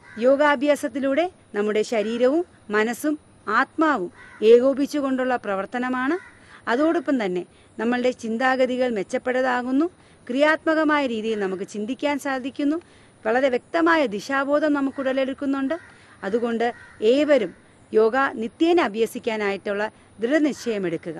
യോഗാഭ്യാസത്തിലൂടെ നമ്മുടെ ശരീരവും മനസ്സും ആത്മാവും ഏകോപിച്ചുകൊണ്ടുള്ള പ്രവർത്തനമാണ് അതോടൊപ്പം തന്നെ നമ്മളുടെ ചിന്താഗതികൾ മെച്ചപ്പെട്ടതാകുന്നു ക്രിയാത്മകമായ രീതിയിൽ നമുക്ക് ചിന്തിക്കാൻ സാധിക്കുന്നു വളരെ വ്യക്തമായ ദിശാബോധം നമുക്ക് ഉടലെടുക്കുന്നുണ്ട് അതുകൊണ്ട് ഏവരും യോഗ നിത്യേന അഭ്യസിക്കാനായിട്ടുള്ള ദൃഢനിശ്ചയമെടുക്കുക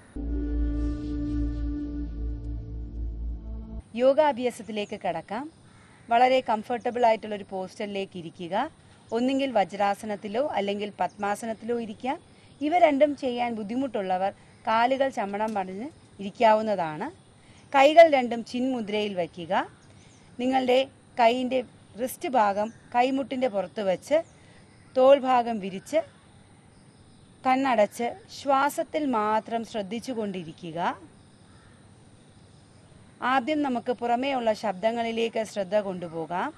യോഗാഭ്യാസത്തിലേക്ക് കടക്കാം വളരെ കംഫർട്ടബിൾ ആയിട്ടുള്ള ഒരു പോസ്റ്ററിലേക്ക് ഇരിക്കുക ഒന്നുകിൽ വജ്രാസനത്തിലോ അല്ലെങ്കിൽ പത്മാസനത്തിലോ ഇരിക്കാം ഇവ രണ്ടും ചെയ്യാൻ ബുദ്ധിമുട്ടുള്ളവർ കാലുകൾ ചമ്മണം പടഞ്ഞ് ഇരിക്കാവുന്നതാണ് കൈകൾ രണ്ടും ചിൻമുദ്രയിൽ വയ്ക്കുക നിങ്ങളുടെ കൈയിൻ്റെ റിസ്റ്റ് ഭാഗം കൈമുട്ടിൻ്റെ പുറത്ത് വെച്ച് തോൾ ഭാഗം വിരിച്ച് കണ്ണടച്ച് ശ്വാസത്തിൽ മാത്രം ശ്രദ്ധിച്ചു കൊണ്ടിരിക്കുക ആദ്യം നമുക്ക് പുറമേയുള്ള ശബ്ദങ്ങളിലേക്ക് ശ്രദ്ധ കൊണ്ടുപോകാം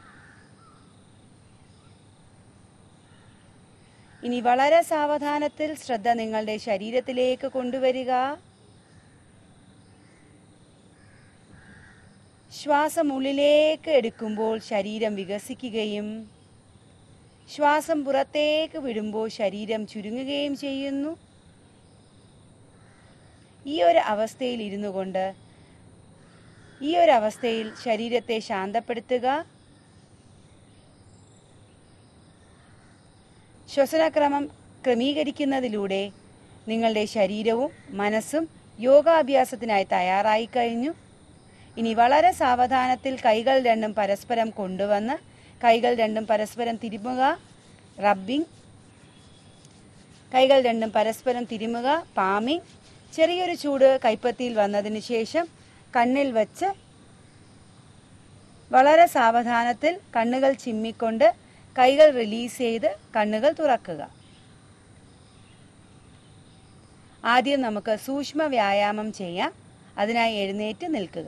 ഇനി വളരെ സാവധാനത്തിൽ ശ്രദ്ധ നിങ്ങളുടെ ശരീരത്തിലേക്ക് കൊണ്ടുവരിക ശ്വാസം ഉള്ളിലേക്ക് എടുക്കുമ്പോൾ ശരീരം വികസിക്കുകയും ശ്വാസം പുറത്തേക്ക് വിടുമ്പോൾ ശരീരം ചുരുങ്ങുകയും ചെയ്യുന്നു ഈ ഒരു അവസ്ഥയിൽ ഇരുന്നു കൊണ്ട് ഈ ഒരു അവസ്ഥയിൽ ശരീരത്തെ ശാന്തപ്പെടുത്തുക ശ്വസനക്രമം ക്രമീകരിക്കുന്നതിലൂടെ നിങ്ങളുടെ ശരീരവും മനസ്സും യോഗാഭ്യാസത്തിനായി തയ്യാറായി കഴിഞ്ഞു ഇനി വളരെ സാവധാനത്തിൽ കൈകൾ രണ്ടും പരസ്പരം കൊണ്ടുവന്ന് കൈകൾ രണ്ടും പരസ്പരം തിരുമുക റബ്ബിംഗ് കൈകൾ രണ്ടും പരസ്പരം തിരുമുക പാമിങ് ചെറിയൊരു ചൂട് കൈപ്പത്തിയിൽ വന്നതിന് ശേഷം കണ്ണിൽ വച്ച് വളരെ സാവധാനത്തിൽ കണ്ണുകൾ ചിമ്മിക്കൊണ്ട് കൈകൾ റിലീസ് ചെയ്ത് കണ്ണുകൾ തുറക്കുക ആദ്യം നമുക്ക് സൂക്ഷ്മ വ്യായാമം ചെയ്യാം അതിനായി എഴുന്നേറ്റ് നിൽക്കുക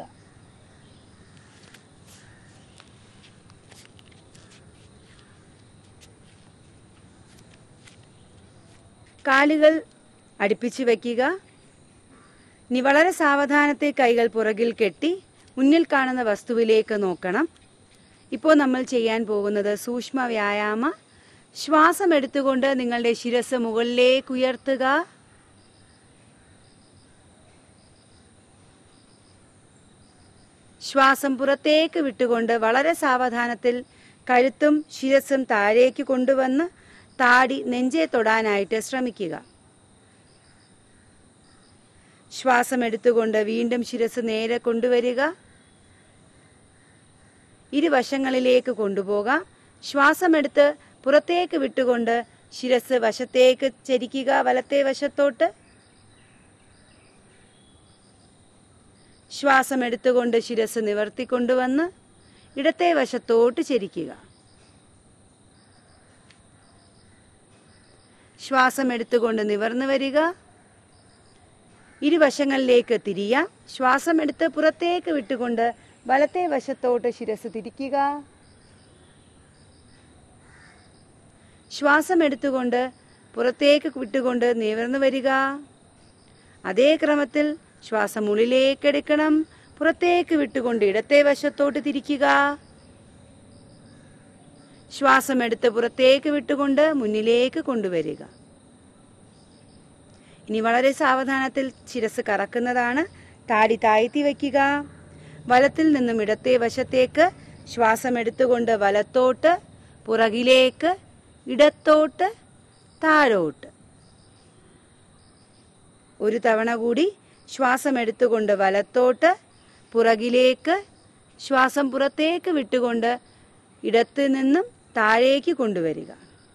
കാലുകൾ അടുപ്പിച്ച് വയ്ക്കുക ഇനി വളരെ സാവധാനത്തെ കൈകൾ പുറകിൽ കെട്ടി മുന്നിൽ കാണുന്ന വസ്തുവിലേക്ക് നോക്കണം ഇപ്പോൾ നമ്മൾ ചെയ്യാൻ പോകുന്നത് സൂക്ഷ്മ വ്യായാമ ശ്വാസം എടുത്തുകൊണ്ട് നിങ്ങളുടെ ശിരസ് മുകളിലേക്ക് ഉയർത്തുക ശ്വാസം പുറത്തേക്ക് വിട്ടുകൊണ്ട് വളരെ സാവധാനത്തിൽ കഴുത്തും ശിരസും താഴേക്ക് കൊണ്ടുവന്ന് താടി നെഞ്ചെ തൊടാനായിട്ട് ശ്രമിക്കുക ശ്വാസം എടുത്തുകൊണ്ട് വീണ്ടും ശിരസ് നേരെ കൊണ്ടുവരിക ഇരുവശങ്ങളിലേക്ക് കൊണ്ടുപോകാം ശ്വാസമെടുത്ത് പുറത്തേക്ക് വിട്ടുകൊണ്ട് ശിരസ് വശത്തേക്ക് ചരിക്കുക വലത്തെ വശത്തോട്ട് ശ്വാസം എടുത്തുകൊണ്ട് ശിരസ് നിവർത്തിക്കൊണ്ടുവന്ന് ഇടത്തെ വശത്തോട്ട് ചരിക്കുക ശ്വാസം എടുത്തുകൊണ്ട് നിവർന്നു വരിക ഇരുവശങ്ങളിലേക്ക് തിരിയാം ശ്വാസം എടുത്ത് പുറത്തേക്ക് വിട്ടുകൊണ്ട് വലത്തെ വശത്തോട്ട് ശിരസ് തിരിക്കുക ശ്വാസം എടുത്തുകൊണ്ട് പുറത്തേക്ക് വിട്ടുകൊണ്ട് നിവർന്നു വരിക അതേ ക്രമത്തിൽ ശ്വാസം ഉള്ളിലേക്ക് എടുക്കണം പുറത്തേക്ക് വിട്ടുകൊണ്ട് ഇടത്തെ വശത്തോട്ട് തിരിക്കുക ശ്വാസം എടുത്ത് പുറത്തേക്ക് വിട്ടുകൊണ്ട് മുന്നിലേക്ക് കൊണ്ടുവരിക ഇനി വളരെ സാവധാനത്തിൽ ശിരസ് കറക്കുന്നതാണ് താടി താഴ്ത്തി വയ്ക്കുക വലത്തിൽ നിന്നും ഇടത്തെ വശത്തേക്ക് ശ്വാസം എടുത്തുകൊണ്ട് വലത്തോട്ട് പുറകിലേക്ക് ഇടത്തോട്ട് താഴോട്ട് ഒരു തവണ കൂടി ശ്വാസം എടുത്തുകൊണ്ട് വലത്തോട്ട് പുറകിലേക്ക് ശ്വാസം പുറത്തേക്ക് വിട്ടുകൊണ്ട് ഇടത്ത് നിന്നും താഴേക്ക് കൊണ്ടുവരിക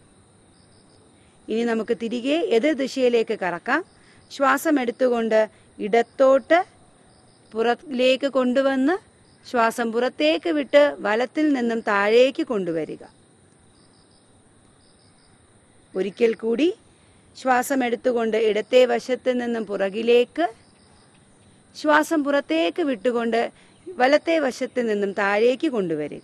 ഇനി നമുക്ക് തിരികെ എതിർ ദിശയിലേക്ക് കറക്കാം ശ്വാസം എടുത്തുകൊണ്ട് ഇടത്തോട്ട് പുറത്തിലേക്ക് കൊണ്ടുവന്ന് ശ്വാസം പുറത്തേക്ക് വിട്ട് വലത്തിൽ നിന്നും താഴേക്ക് കൊണ്ടുവരിക ഒരിക്കൽ കൂടി ശ്വാസം എടുത്തുകൊണ്ട് ഇടത്തെ വശത്ത് നിന്നും പുറകിലേക്ക് ശ്വാസം പുറത്തേക്ക് വിട്ടുകൊണ്ട് വലത്തെ വശത്ത് നിന്നും താഴേക്ക് കൊണ്ടുവരിക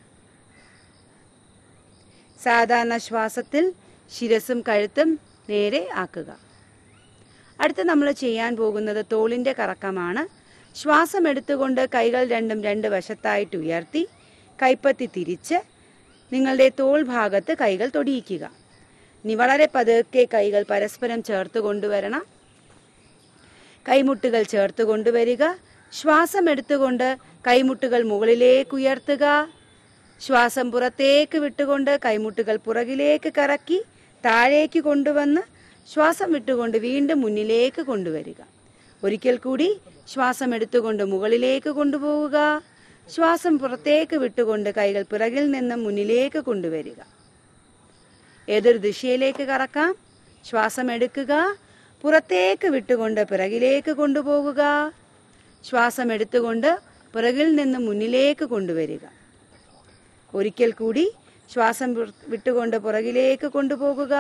സാധാരണ ശ്വാസത്തിൽ ശിരസും കഴുത്തും നേരെ ആക്കുക അടുത്ത് നമ്മൾ ചെയ്യാൻ പോകുന്നത് തോളിൻ്റെ കറക്കമാണ് ശ്വാസം എടുത്തുകൊണ്ട് കൈകൾ രണ്ടും രണ്ട് വശത്തായിട്ട് ഉയർത്തി കൈപ്പത്തി തിരിച്ച് നിങ്ങളുടെ തോൾ ഭാഗത്ത് കൈകൾ തൊടിയിക്കുക ഇനി വളരെ പതുക്കെ കൈകൾ പരസ്പരം ചേർത്ത് കൊണ്ടുവരണം കൈമുട്ടുകൾ ചേർത്ത് കൊണ്ടുവരിക ശ്വാസം എടുത്തുകൊണ്ട് കൈമുട്ടുകൾ മുകളിലേക്ക് ഉയർത്തുക ശ്വാസം പുറത്തേക്ക് വിട്ടുകൊണ്ട് കൈമുട്ടുകൾ പുറകിലേക്ക് കറക്കി താഴേക്ക് കൊണ്ടുവന്ന് ശ്വാസം വിട്ടുകൊണ്ട് വീണ്ടും മുന്നിലേക്ക് കൊണ്ടുവരിക ഒരിക്കൽ കൂടി ശ്വാസം എടുത്തുകൊണ്ട് മുകളിലേക്ക് കൊണ്ടുപോവുക ശ്വാസം പുറത്തേക്ക് വിട്ടുകൊണ്ട് കൈകൾ പിറകിൽ നിന്നും മുന്നിലേക്ക് കൊണ്ടുവരിക ഏതൊരു ദിശയിലേക്ക് കറക്കാം ശ്വാസം എടുക്കുക പുറത്തേക്ക് വിട്ടുകൊണ്ട് പിറകിലേക്ക് കൊണ്ടുപോകുക ശ്വാസം എടുത്തുകൊണ്ട് പിറകിൽ നിന്ന് മുന്നിലേക്ക് കൊണ്ടുവരിക ഒരിക്കൽ കൂടി ശ്വാസം പുറ- വിട്ടുകൊണ്ട് പുറകിലേക്ക് കൊണ്ടുപോകുക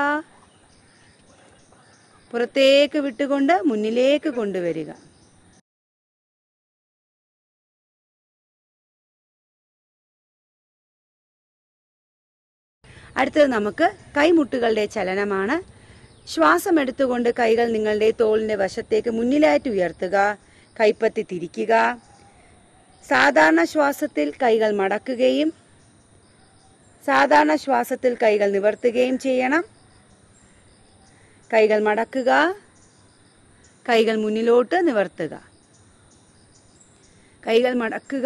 പുറത്തേക്ക് വിട്ടുകൊണ്ട് മുന്നിലേക്ക് കൊണ്ടുവരിക അടുത്തത് നമുക്ക് കൈമുട്ടുകളുടെ ചലനമാണ് ശ്വാസം എടുത്തുകൊണ്ട് കൈകൾ നിങ്ങളുടെ തോളിന്റെ വശത്തേക്ക് മുന്നിലായിട്ട് ഉയർത്തുക കൈപ്പത്തി തിരിക്കുക സാധാരണ ശ്വാസത്തിൽ കൈകൾ മടക്കുകയും സാധാരണ ശ്വാസത്തിൽ കൈകൾ നിവർത്തുകയും ചെയ്യണം കൈകൾ മടക്കുക കൈകൾ മുന്നിലോട്ട് നിവർത്തുക കൈകൾ മടക്കുക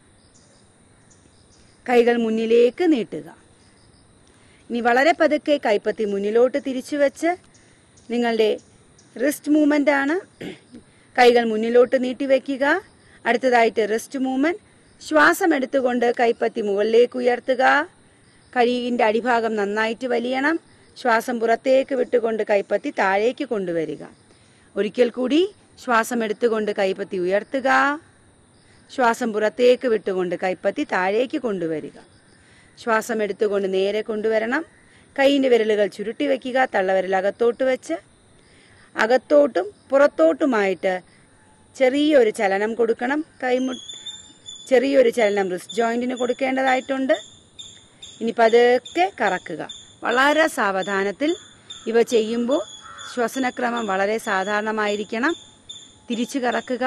കൈകൾ മുന്നിലേക്ക് നീട്ടുക ഇനി വളരെ പതുക്കെ കൈപ്പത്തി മുന്നിലോട്ട് തിരിച്ചു വെച്ച് നിങ്ങളുടെ റിസ്റ്റ് മൂവ്മെൻ്റ് ആണ് കൈകൾ മുന്നിലോട്ട് നീട്ടിവെക്കുക അടുത്തതായിട്ട് റിസ്റ്റ് മൂവ്മെൻറ്റ് ശ്വാസം എടുത്തുകൊണ്ട് കൈപ്പത്തി മുകളിലേക്ക് ഉയർത്തുക കഴിയിൻ്റെ അടിഭാഗം നന്നായിട്ട് വലിയണം ശ്വാസം പുറത്തേക്ക് വിട്ടുകൊണ്ട് കൈപ്പത്തി താഴേക്ക് കൊണ്ടുവരിക ഒരിക്കൽ കൂടി ശ്വാസം എടുത്തുകൊണ്ട് കൈപ്പത്തി ഉയർത്തുക ശ്വാസം പുറത്തേക്ക് വിട്ടുകൊണ്ട് കൈപ്പത്തി താഴേക്ക് കൊണ്ടുവരിക ശ്വാസം എടുത്തുകൊണ്ട് നേരെ കൊണ്ടുവരണം കൈയിൻ്റെ വിരലുകൾ ചുരുട്ടി വയ്ക്കുക തള്ളവിരൽ അകത്തോട്ട് വെച്ച് അകത്തോട്ടും പുറത്തോട്ടുമായിട്ട് ചെറിയൊരു ചലനം കൊടുക്കണം കൈമു ചെറിയൊരു ചലനം റിസ്റ്റ് ജോയിന്റിന് കൊടുക്കേണ്ടതായിട്ടുണ്ട് ഇനി പതുക്കെ കറക്കുക വളരെ സാവധാനത്തിൽ ഇവ ചെയ്യുമ്പോൾ ശ്വസനക്രമം വളരെ സാധാരണമായിരിക്കണം തിരിച്ചു കറക്കുക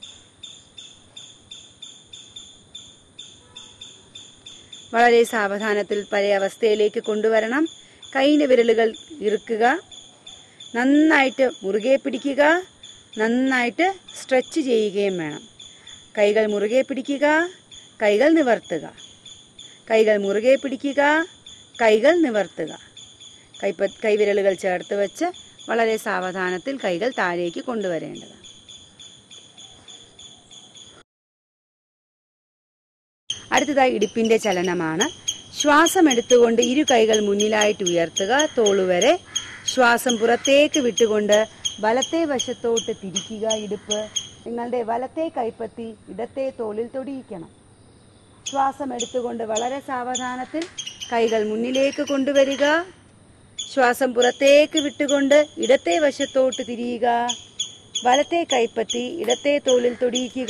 വളരെ സാവധാനത്തിൽ പഴയ അവസ്ഥയിലേക്ക് കൊണ്ടുവരണം കൈയിൻ്റെ വിരലുകൾ ഇറുക്കുക നന്നായിട്ട് മുറുകെ പിടിക്കുക നന്നായിട്ട് സ്ട്രെച്ച് ചെയ്യുകയും വേണം കൈകൾ മുറുകെ പിടിക്കുക കൈകൾ നിവർത്തുക കൈകൾ മുറുകെ പിടിക്കുക കൈകൾ നിവർത്തുക കൈപ്പ കൈവിരലുകൾ ചേർത്ത് വെച്ച് വളരെ സാവധാനത്തിൽ കൈകൾ താഴേക്ക് കൊണ്ടുവരേണ്ടതാണ് അടുത്തതായി ഇടുപ്പിന്റെ ചലനമാണ് ശ്വാസം എടുത്തുകൊണ്ട് ഇരു കൈകൾ മുന്നിലായിട്ട് ഉയർത്തുക തോളുവരെ ശ്വാസം പുറത്തേക്ക് വിട്ടുകൊണ്ട് വലത്തെ വശത്തോട്ട് തിരിക്കുക ഇടുപ്പ് നിങ്ങളുടെ വലത്തെ കൈപ്പത്തി ഇടത്തെ തോളിൽ തൊടിയിക്കണം ശ്വാസം എടുത്തുകൊണ്ട് വളരെ സാവധാനത്തിൽ കൈകൾ മുന്നിലേക്ക് കൊണ്ടുവരിക ശ്വാസം പുറത്തേക്ക് വിട്ടുകൊണ്ട് ഇടത്തെ വശത്തോട്ട് തിരിയുക വലത്തെ കൈപ്പത്തി ഇടത്തെ തോളിൽ തൊടിയിക്കുക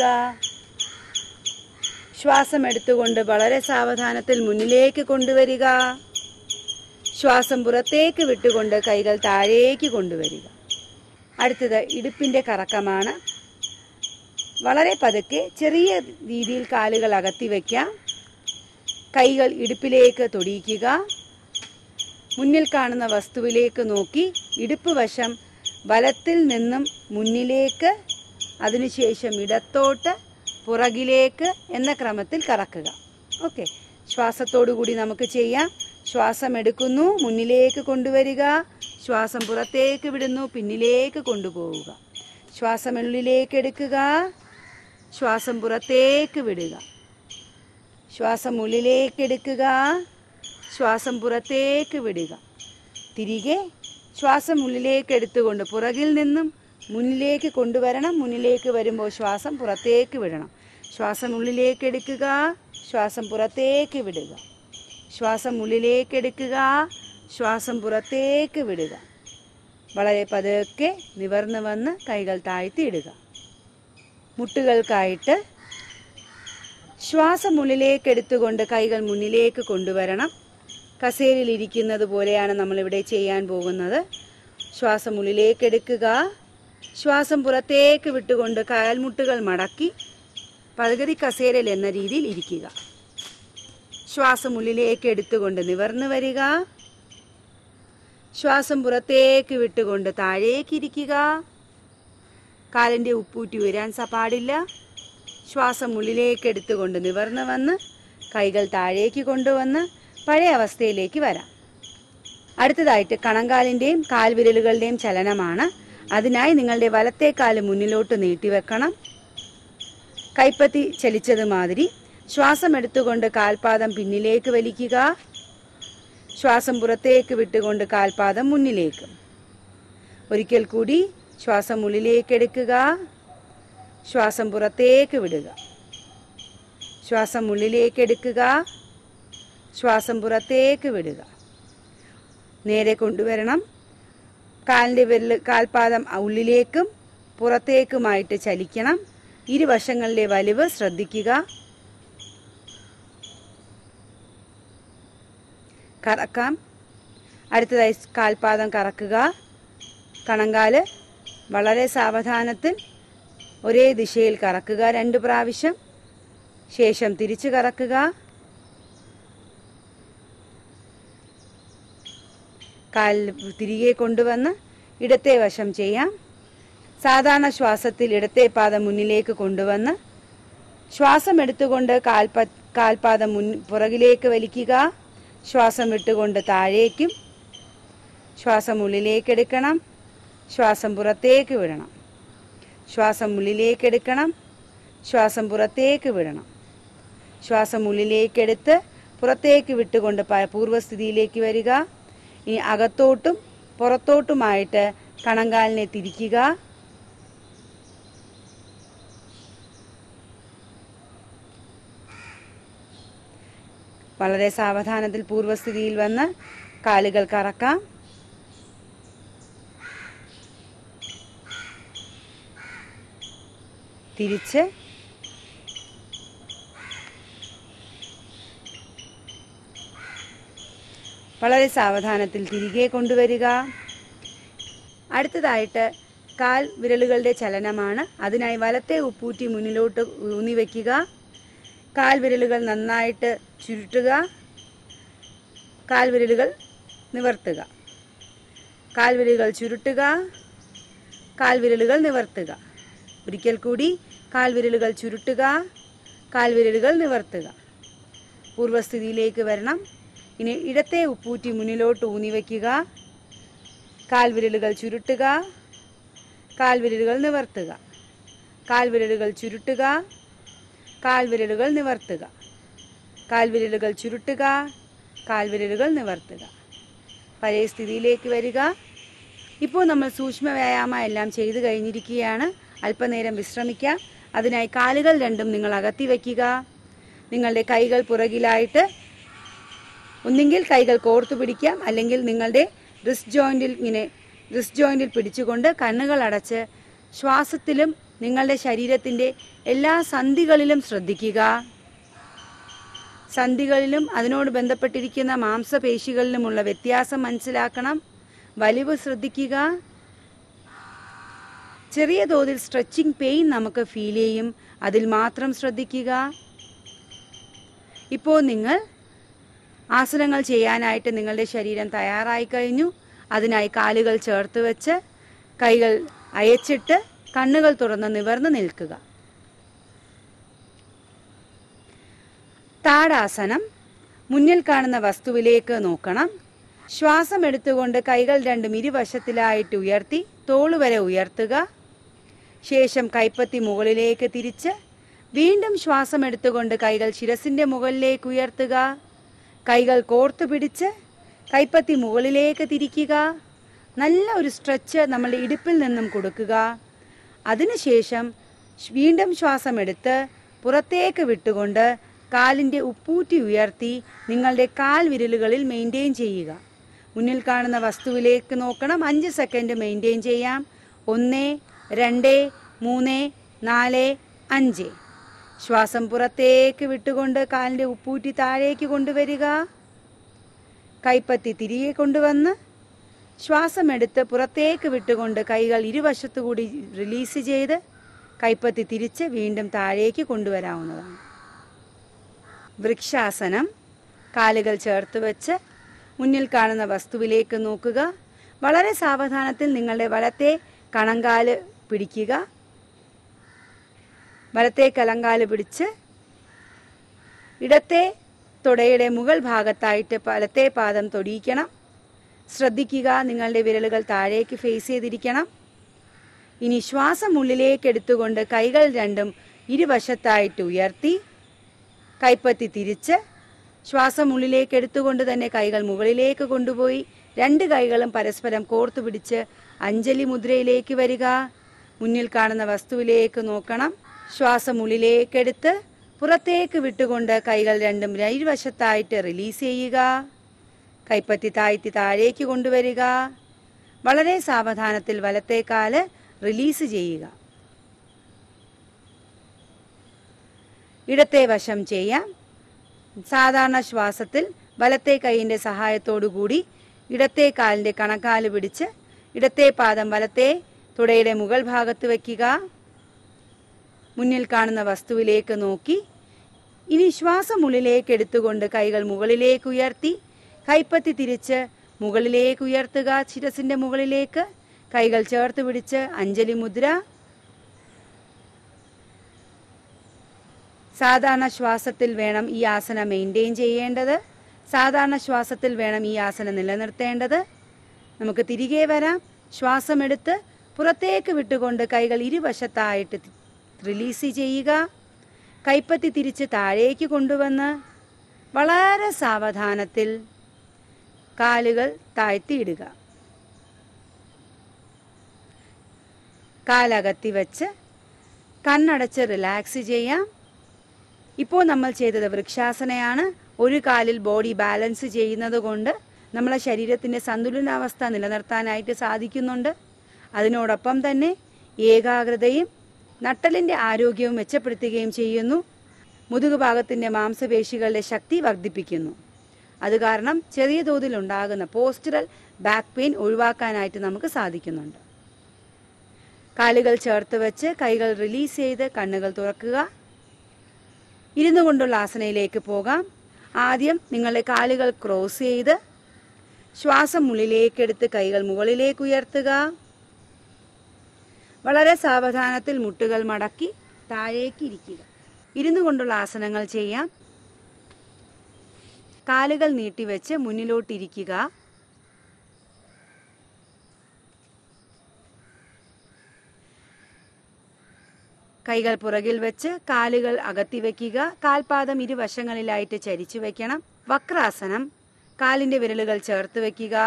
ശ്വാസം എടുത്തുകൊണ്ട് വളരെ സാവധാനത്തിൽ മുന്നിലേക്ക് കൊണ്ടുവരിക ശ്വാസം പുറത്തേക്ക് വിട്ടുകൊണ്ട് കൈകൾ താഴേക്ക് കൊണ്ടുവരിക അടുത്തത് ഇടുപ്പിന്റെ കറക്കമാണ് വളരെ പതുക്കെ ചെറിയ രീതിയിൽ കാലുകൾ അകത്തി വയ്ക്കാം കൈകൾ ഇടുപ്പിലേക്ക് തൊടിയിക്കുക മുന്നിൽ കാണുന്ന വസ്തുവിലേക്ക് നോക്കി ഇടുപ്പ് വശം വലത്തിൽ നിന്നും മുന്നിലേക്ക് അതിനുശേഷം ഇടത്തോട്ട് പുറകിലേക്ക് എന്ന ക്രമത്തിൽ കറക്കുക ഓക്കെ ശ്വാസത്തോടു കൂടി നമുക്ക് ചെയ്യാം ശ്വാസം എടുക്കുന്നു മുന്നിലേക്ക് കൊണ്ടുവരിക ശ്വാസം പുറത്തേക്ക് വിടുന്നു പിന്നിലേക്ക് കൊണ്ടുപോവുക ശ്വാസം ഉള്ളിലേക്ക് എടുക്കുക ശ്വാസം പുറത്തേക്ക് വിടുക ശ്വാസം ഉള്ളിലേക്ക് എടുക്കുക ശ്വാസം പുറത്തേക്ക് വിടുക തിരികെ ശ്വാസം ഉള്ളിലേക്ക് എടുത്തുകൊണ്ട് പുറകിൽ നിന്നും മുന്നിലേക്ക് കൊണ്ടുവരണം മുന്നിലേക്ക് വരുമ്പോൾ ശ്വാസം പുറത്തേക്ക് വിടണം ശ്വാസം ഉള്ളിലേക്ക് എടുക്കുക ശ്വാസം പുറത്തേക്ക് വിടുക ശ്വാസം ഉള്ളിലേക്ക് എടുക്കുക ശ്വാസം പുറത്തേക്ക് വിടുക വളരെ പതുക്കെ നിവർന്നു വന്ന് കൈകൾ താഴ്ത്തി ഇടുക മുട്ടുകൾക്കായിട്ട് ശ്വാസം ഉള്ളിലേക്ക് എടുത്തുകൊണ്ട് കൈകൾ മുന്നിലേക്ക് കൊണ്ടുവരണം കസേരയിൽ ഇരിക്കുന്നത് പോലെയാണ് നമ്മളിവിടെ ചെയ്യാൻ പോകുന്നത് ശ്വാസം ഉള്ളിലേക്ക് എടുക്കുക ശ്വാസം പുറത്തേക്ക് വിട്ടുകൊണ്ട് കാൽമുട്ടുകൾ മടക്കി പകുതി കസേരയിൽ എന്ന രീതിയിൽ ഇരിക്കുക ശ്വാസം ഉള്ളിലേക്ക് എടുത്തുകൊണ്ട് നിവർന്നു വരിക ശ്വാസം പുറത്തേക്ക് വിട്ടുകൊണ്ട് താഴേക്ക് ഇരിക്കുക കാലിൻ്റെ ഉപ്പൂറ്റി ഉയരാൻ സ പാടില്ല ശ്വാസം ഉള്ളിലേക്ക് എടുത്തുകൊണ്ട് നിവർന്നു വന്ന് കൈകൾ താഴേക്ക് കൊണ്ടുവന്ന് പഴയ അവസ്ഥയിലേക്ക് വരാം അടുത്തതായിട്ട് കണങ്കാലിൻ്റെയും കാൽവിരലുകളുടെയും ചലനമാണ് അതിനായി നിങ്ങളുടെ വലത്തെ കാല് മുന്നിലോട്ട് നീട്ടിവെക്കണം കൈപ്പത്തി ചലിച്ചത് മാതിരി ശ്വാസം എടുത്തുകൊണ്ട് കാൽപാദം പിന്നിലേക്ക് വലിക്കുക ശ്വാസം പുറത്തേക്ക് വിട്ടുകൊണ്ട് കാൽപാദം മുന്നിലേക്ക് ഒരിക്കൽ കൂടി ശ്വാസം ഉള്ളിലേക്ക് എടുക്കുക ശ്വാസം പുറത്തേക്ക് വിടുക ശ്വാസം ഉള്ളിലേക്ക് എടുക്കുക ശ്വാസം പുറത്തേക്ക് വിടുക നേരെ കൊണ്ടുവരണം കാലിൻ്റെ വിരൽ കാൽപാദം ഉള്ളിലേക്കും പുറത്തേക്കുമായിട്ട് ചലിക്കണം ഇരുവശങ്ങളിലെ വലിവ് ശ്രദ്ധിക്കുക കറക്കാം അടുത്തതായി കാൽപാദം കറക്കുക കണങ്കാല് വളരെ സാവധാനത്തിൽ ഒരേ ദിശയിൽ കറക്കുക രണ്ട് പ്രാവശ്യം ശേഷം തിരിച്ചു കറക്കുക കാൽ തിരികെ കൊണ്ടുവന്ന് ഇടത്തെ വശം ചെയ്യാം സാധാരണ ശ്വാസത്തിൽ ഇടത്തെ പാദം മുന്നിലേക്ക് കൊണ്ടുവന്ന് ശ്വാസം എടുത്തുകൊണ്ട് കാൽപ കാൽപാദം മുൻ പുറകിലേക്ക് വലിക്കുക ശ്വാസം വിട്ടുകൊണ്ട് താഴേക്കും ശ്വാസം ഉള്ളിലേക്ക് എടുക്കണം ശ്വാസം പുറത്തേക്ക് വിടണം ശ്വാസം ഉള്ളിലേക്ക് എടുക്കണം ശ്വാസം പുറത്തേക്ക് വിടണം ശ്വാസം ഉള്ളിലേക്കെടുത്ത് പുറത്തേക്ക് വിട്ടുകൊണ്ട് പ- പൂർവ്വസ്ഥിതിയിലേക്ക് വരിക ഇനി അകത്തോട്ടും പുറത്തോട്ടുമായിട്ട് കണങ്കാലിനെ തിരിക്കുക വളരെ സാവധാനത്തിൽ പൂർവ്വസ്ഥിതിയിൽ വന്ന് കാലുകൾ കറക്കാം തിരിച്ച് വളരെ സാവധാനത്തിൽ തിരികെ കൊണ്ടുവരിക അടുത്തതായിട്ട് കാൽ വിരലുകളുടെ ചലനമാണ് അതിനായി വലത്തെ ഉപ്പൂറ്റി മുന്നിലോട്ട് ഊന്നി വയ്ക്കുക കാൽ വിരലുകൾ നന്നായിട്ട് ചുരുട്ടുക കാൽ വിരലുകൾ നിവർത്തുക കാൽ വിരലുകൾ ചുരുട്ടുക കാൽ വിരലുകൾ നിവർത്തുക ഒരിക്കൽ കൂടി കാൽ വിരലുകൾ ചുരുട്ടുക കാൽ വിരലുകൾ നിവർത്തുക പൂർവ്വസ്ഥിതിയിലേക്ക് വരണം ഇനി ഇടത്തെ ഉപ്പൂറ്റി മുന്നിലോട്ട് ഊന്നി വയ്ക്കുക കാൽവിരലുകൾ ചുരുട്ടുക കാൽവിരലുകൾ നിവർത്തുക കാൽവിരലുകൾ ചുരുട്ടുക കാൽവിരലുകൾ നിവർത്തുക കാൽവിരലുകൾ ചുരുട്ടുക കാൽവിരലുകൾ നിവർത്തുക പഴയ സ്ഥിതിയിലേക്ക് വരിക ഇപ്പോൾ നമ്മൾ സൂക്ഷ്മ വ്യായാമം എല്ലാം ചെയ്തു കഴിഞ്ഞിരിക്കുകയാണ് അല്പനേരം വിശ്രമിക്കാം അതിനായി കാലുകൾ രണ്ടും നിങ്ങൾ അകത്തി വയ്ക്കുക നിങ്ങളുടെ കൈകൾ പുറകിലായിട്ട് ഒന്നുകിൽ കൈകൾ കോർത്തു പിടിക്കാം അല്ലെങ്കിൽ നിങ്ങളുടെ റിസ്റ്റ് ജോയിന്റിൽ ഇങ്ങനെ റിസ്റ്റ് ജോയിന്റിൽ പിടിച്ചുകൊണ്ട് കണ്ണുകൾ അടച്ച് ശ്വാസത്തിലും നിങ്ങളുടെ ശരീരത്തിൻ്റെ എല്ലാ സന്ധികളിലും ശ്രദ്ധിക്കുക സന്ധികളിലും അതിനോട് ബന്ധപ്പെട്ടിരിക്കുന്ന മാംസപേശികളിലുമുള്ള വ്യത്യാസം മനസ്സിലാക്കണം വലിവ് ശ്രദ്ധിക്കുക ചെറിയ തോതിൽ സ്ട്രെച്ചിങ് പെയിൻ നമുക്ക് ഫീൽ ചെയ്യും അതിൽ മാത്രം ശ്രദ്ധിക്കുക ഇപ്പോൾ നിങ്ങൾ ആസനങ്ങൾ ചെയ്യാനായിട്ട് നിങ്ങളുടെ ശരീരം തയ്യാറായി കഴിഞ്ഞു അതിനായി കാലുകൾ ചേർത്ത് വെച്ച് കൈകൾ അയച്ചിട്ട് കണ്ണുകൾ തുറന്ന് നിവർന്ന് നിൽക്കുക താടാസനം മുന്നിൽ കാണുന്ന വസ്തുവിലേക്ക് നോക്കണം ശ്വാസം എടുത്തുകൊണ്ട് കൈകൾ രണ്ടും ഇരുവശത്തിലായിട്ട് ഉയർത്തി തോളുവരെ ഉയർത്തുക ശേഷം കൈപ്പത്തി മുകളിലേക്ക് തിരിച്ച് വീണ്ടും ശ്വാസം എടുത്തുകൊണ്ട് കൈകൾ ശിരസിന്റെ മുകളിലേക്ക് ഉയർത്തുക കൈകൾ കോർത്തു പിടിച്ച് കൈപ്പത്തി മുകളിലേക്ക് തിരിക്കുക നല്ല ഒരു സ്ട്രെച്ച് നമ്മളുടെ ഇടുപ്പിൽ നിന്നും കൊടുക്കുക അതിനുശേഷം ശ്- വീണ്ടും ശ്വാസം എടുത്ത് പുറത്തേക്ക് വിട്ടുകൊണ്ട് കാലിൻ്റെ ഉപ്പൂറ്റി ഉയർത്തി നിങ്ങളുടെ കാൽ വിരലുകളിൽ മെയിൻറ്റെയിൻ ചെയ്യുക മുന്നിൽ കാണുന്ന വസ്തുവിലേക്ക് നോക്കണം അഞ്ച് സെക്കൻഡ് മെയിൻറ്റെയിൻ ചെയ്യാം ഒന്ന് രണ്ട് മൂന്ന് നാല് അഞ്ച് ശ്വാസം പുറത്തേക്ക് വിട്ടുകൊണ്ട് കാലിൻ്റെ ഉപ്പൂറ്റി താഴേക്ക് കൊണ്ടുവരിക കൈപ്പത്തി തിരികെ കൊണ്ടുവന്ന് ശ്വാസമെടുത്ത് പുറത്തേക്ക് വിട്ടുകൊണ്ട് കൈകൾ ഇരുവശത്തു കൂടി റിലീസ് ചെയ്ത് കൈപ്പത്തി തിരിച്ച് വീണ്ടും താഴേക്ക് കൊണ്ടുവരാവുന്നതാണ് വൃക്ഷാസനം കാലുകൾ ചേർത്ത് വെച്ച് മുന്നിൽ കാണുന്ന വസ്തുവിലേക്ക് നോക്കുക വളരെ സാവധാനത്തിൽ നിങ്ങളുടെ വലത്തെ കണങ്കാല് പിടിക്കുക വലത്തെ കലങ്കാല് പിടിച്ച് ഇടത്തെ തുടയുടെ മുകൾ ഭാഗത്തായിട്ട് വലത്തെ പാദം തൊടിയിക്കണം ശ്രദ്ധിക്കുക നിങ്ങളുടെ വിരലുകൾ താഴേക്ക് ഫേസ് ചെയ്തിരിക്കണം ഇനി ശ്വാസം ഉള്ളിലേക്ക് എടുത്തുകൊണ്ട് കൈകൾ രണ്ടും ഇരുവശത്തായിട്ട് ഉയർത്തി കൈപ്പത്തി തിരിച്ച് ശ്വാസം ഉള്ളിലേക്ക് എടുത്തുകൊണ്ട് തന്നെ കൈകൾ മുകളിലേക്ക് കൊണ്ടുപോയി രണ്ട് കൈകളും പരസ്പരം കോർത്തു പിടിച്ച് അഞ്ജലി മുദ്രയിലേക്ക് വരിക മുന്നിൽ കാണുന്ന വസ്തുവിലേക്ക് നോക്കണം ശ്വാസം ഉള്ളിലേക്കെടുത്ത് പുറത്തേക്ക് വിട്ടുകൊണ്ട് കൈകൾ രണ്ടും ഇരുവശത്തായിട്ട് റിലീസ് ചെയ്യുക കൈപ്പത്തി താഴ്ത്തി താഴേക്ക് കൊണ്ടുവരിക വളരെ സാവധാനത്തിൽ വലത്തെ കാല് റിലീസ് ചെയ്യുക ഇടത്തെ വശം ചെയ്യാം സാധാരണ ശ്വാസത്തിൽ വലത്തെ കൈയിൻ്റെ സഹായത്തോടു കൂടി ഇടത്തെ കാലിൻ്റെ കണക്കാല് പിടിച്ച് ഇടത്തെ പാദം വലത്തെ തുടയുടെ മുകൾ ഭാഗത്ത് വയ്ക്കുക മുന്നിൽ കാണുന്ന വസ്തുവിലേക്ക് നോക്കി ഇനി ശ്വാസം ഉള്ളിലേക്ക് എടുത്തുകൊണ്ട് കൈകൾ മുകളിലേക്ക് ഉയർത്തി കൈപ്പത്തി തിരിച്ച് മുകളിലേക്ക് ഉയർത്തുക ശിരസിന്റെ മുകളിലേക്ക് കൈകൾ ചേർത്ത് പിടിച്ച് അഞ്ജലി മുദ്ര സാധാരണ ശ്വാസത്തിൽ വേണം ഈ ആസനം മെയിൻറ്റെയിൻ ചെയ്യേണ്ടത് സാധാരണ ശ്വാസത്തിൽ വേണം ഈ ആസനം നിലനിർത്തേണ്ടത് നമുക്ക് തിരികെ വരാം ശ്വാസമെടുത്ത് പുറത്തേക്ക് വിട്ടുകൊണ്ട് കൈകൾ ഇരുവശത്തായിട്ട് റിലീസ് ചെയ്യുക കൈപ്പത്തി തിരിച്ച് താഴേക്ക് കൊണ്ടുവന്ന് വളരെ സാവധാനത്തിൽ കാലുകൾ താഴ്ത്തിയിടുക കാലകത്തി വെച്ച് കണ്ണടച്ച് റിലാക്സ് ചെയ്യാം ഇപ്പോൾ നമ്മൾ ചെയ്തത് വൃക്ഷാസനയാണ് ഒരു കാലിൽ ബോഡി ബാലൻസ് ചെയ്യുന്നത് കൊണ്ട് നമ്മളെ ശരീരത്തിൻ്റെ സന്തുലനാവസ്ഥ നിലനിർത്താനായിട്ട് സാധിക്കുന്നുണ്ട് അതിനോടൊപ്പം തന്നെ ഏകാഗ്രതയും നട്ടലിൻ്റെ ആരോഗ്യവും മെച്ചപ്പെടുത്തുകയും ചെയ്യുന്നു മുതുകുഭാഗത്തിൻ്റെ മാംസപേശികളുടെ ശക്തി വർദ്ധിപ്പിക്കുന്നു അത് കാരണം ചെറിയ തോതിൽ ഉണ്ടാകുന്ന പോസ്റ്ററൽ ബാക്ക് പെയിൻ ഒഴിവാക്കാനായിട്ട് നമുക്ക് സാധിക്കുന്നുണ്ട് കാലുകൾ ചേർത്ത് വെച്ച് കൈകൾ റിലീസ് ചെയ്ത് കണ്ണുകൾ തുറക്കുക ഇരുന്നു കൊണ്ടുള്ള ആസനയിലേക്ക് പോകാം ആദ്യം നിങ്ങളുടെ കാലുകൾ ക്രോസ് ചെയ്ത് ശ്വാസം ഉള്ളിലേക്കെടുത്ത് കൈകൾ മുകളിലേക്ക് ഉയർത്തുക വളരെ സാവധാനത്തിൽ മുട്ടുകൾ മടക്കി താഴേക്ക് ഇരിക്കുക ഇരുന്നു കൊണ്ടുള്ള ആസനങ്ങൾ ചെയ്യാം കാലുകൾ നീട്ടിവെച്ച് മുന്നിലോട്ടിരിക്കുക കൈകൾ പുറകിൽ വെച്ച് കാലുകൾ അകത്തി വെക്കുക കാൽപാദം ഇരുവശങ്ങളിലായിട്ട് ചരിച്ചു വെക്കണം വക്രാസനം കാലിന്റെ വിരലുകൾ ചേർത്ത് വെക്കുക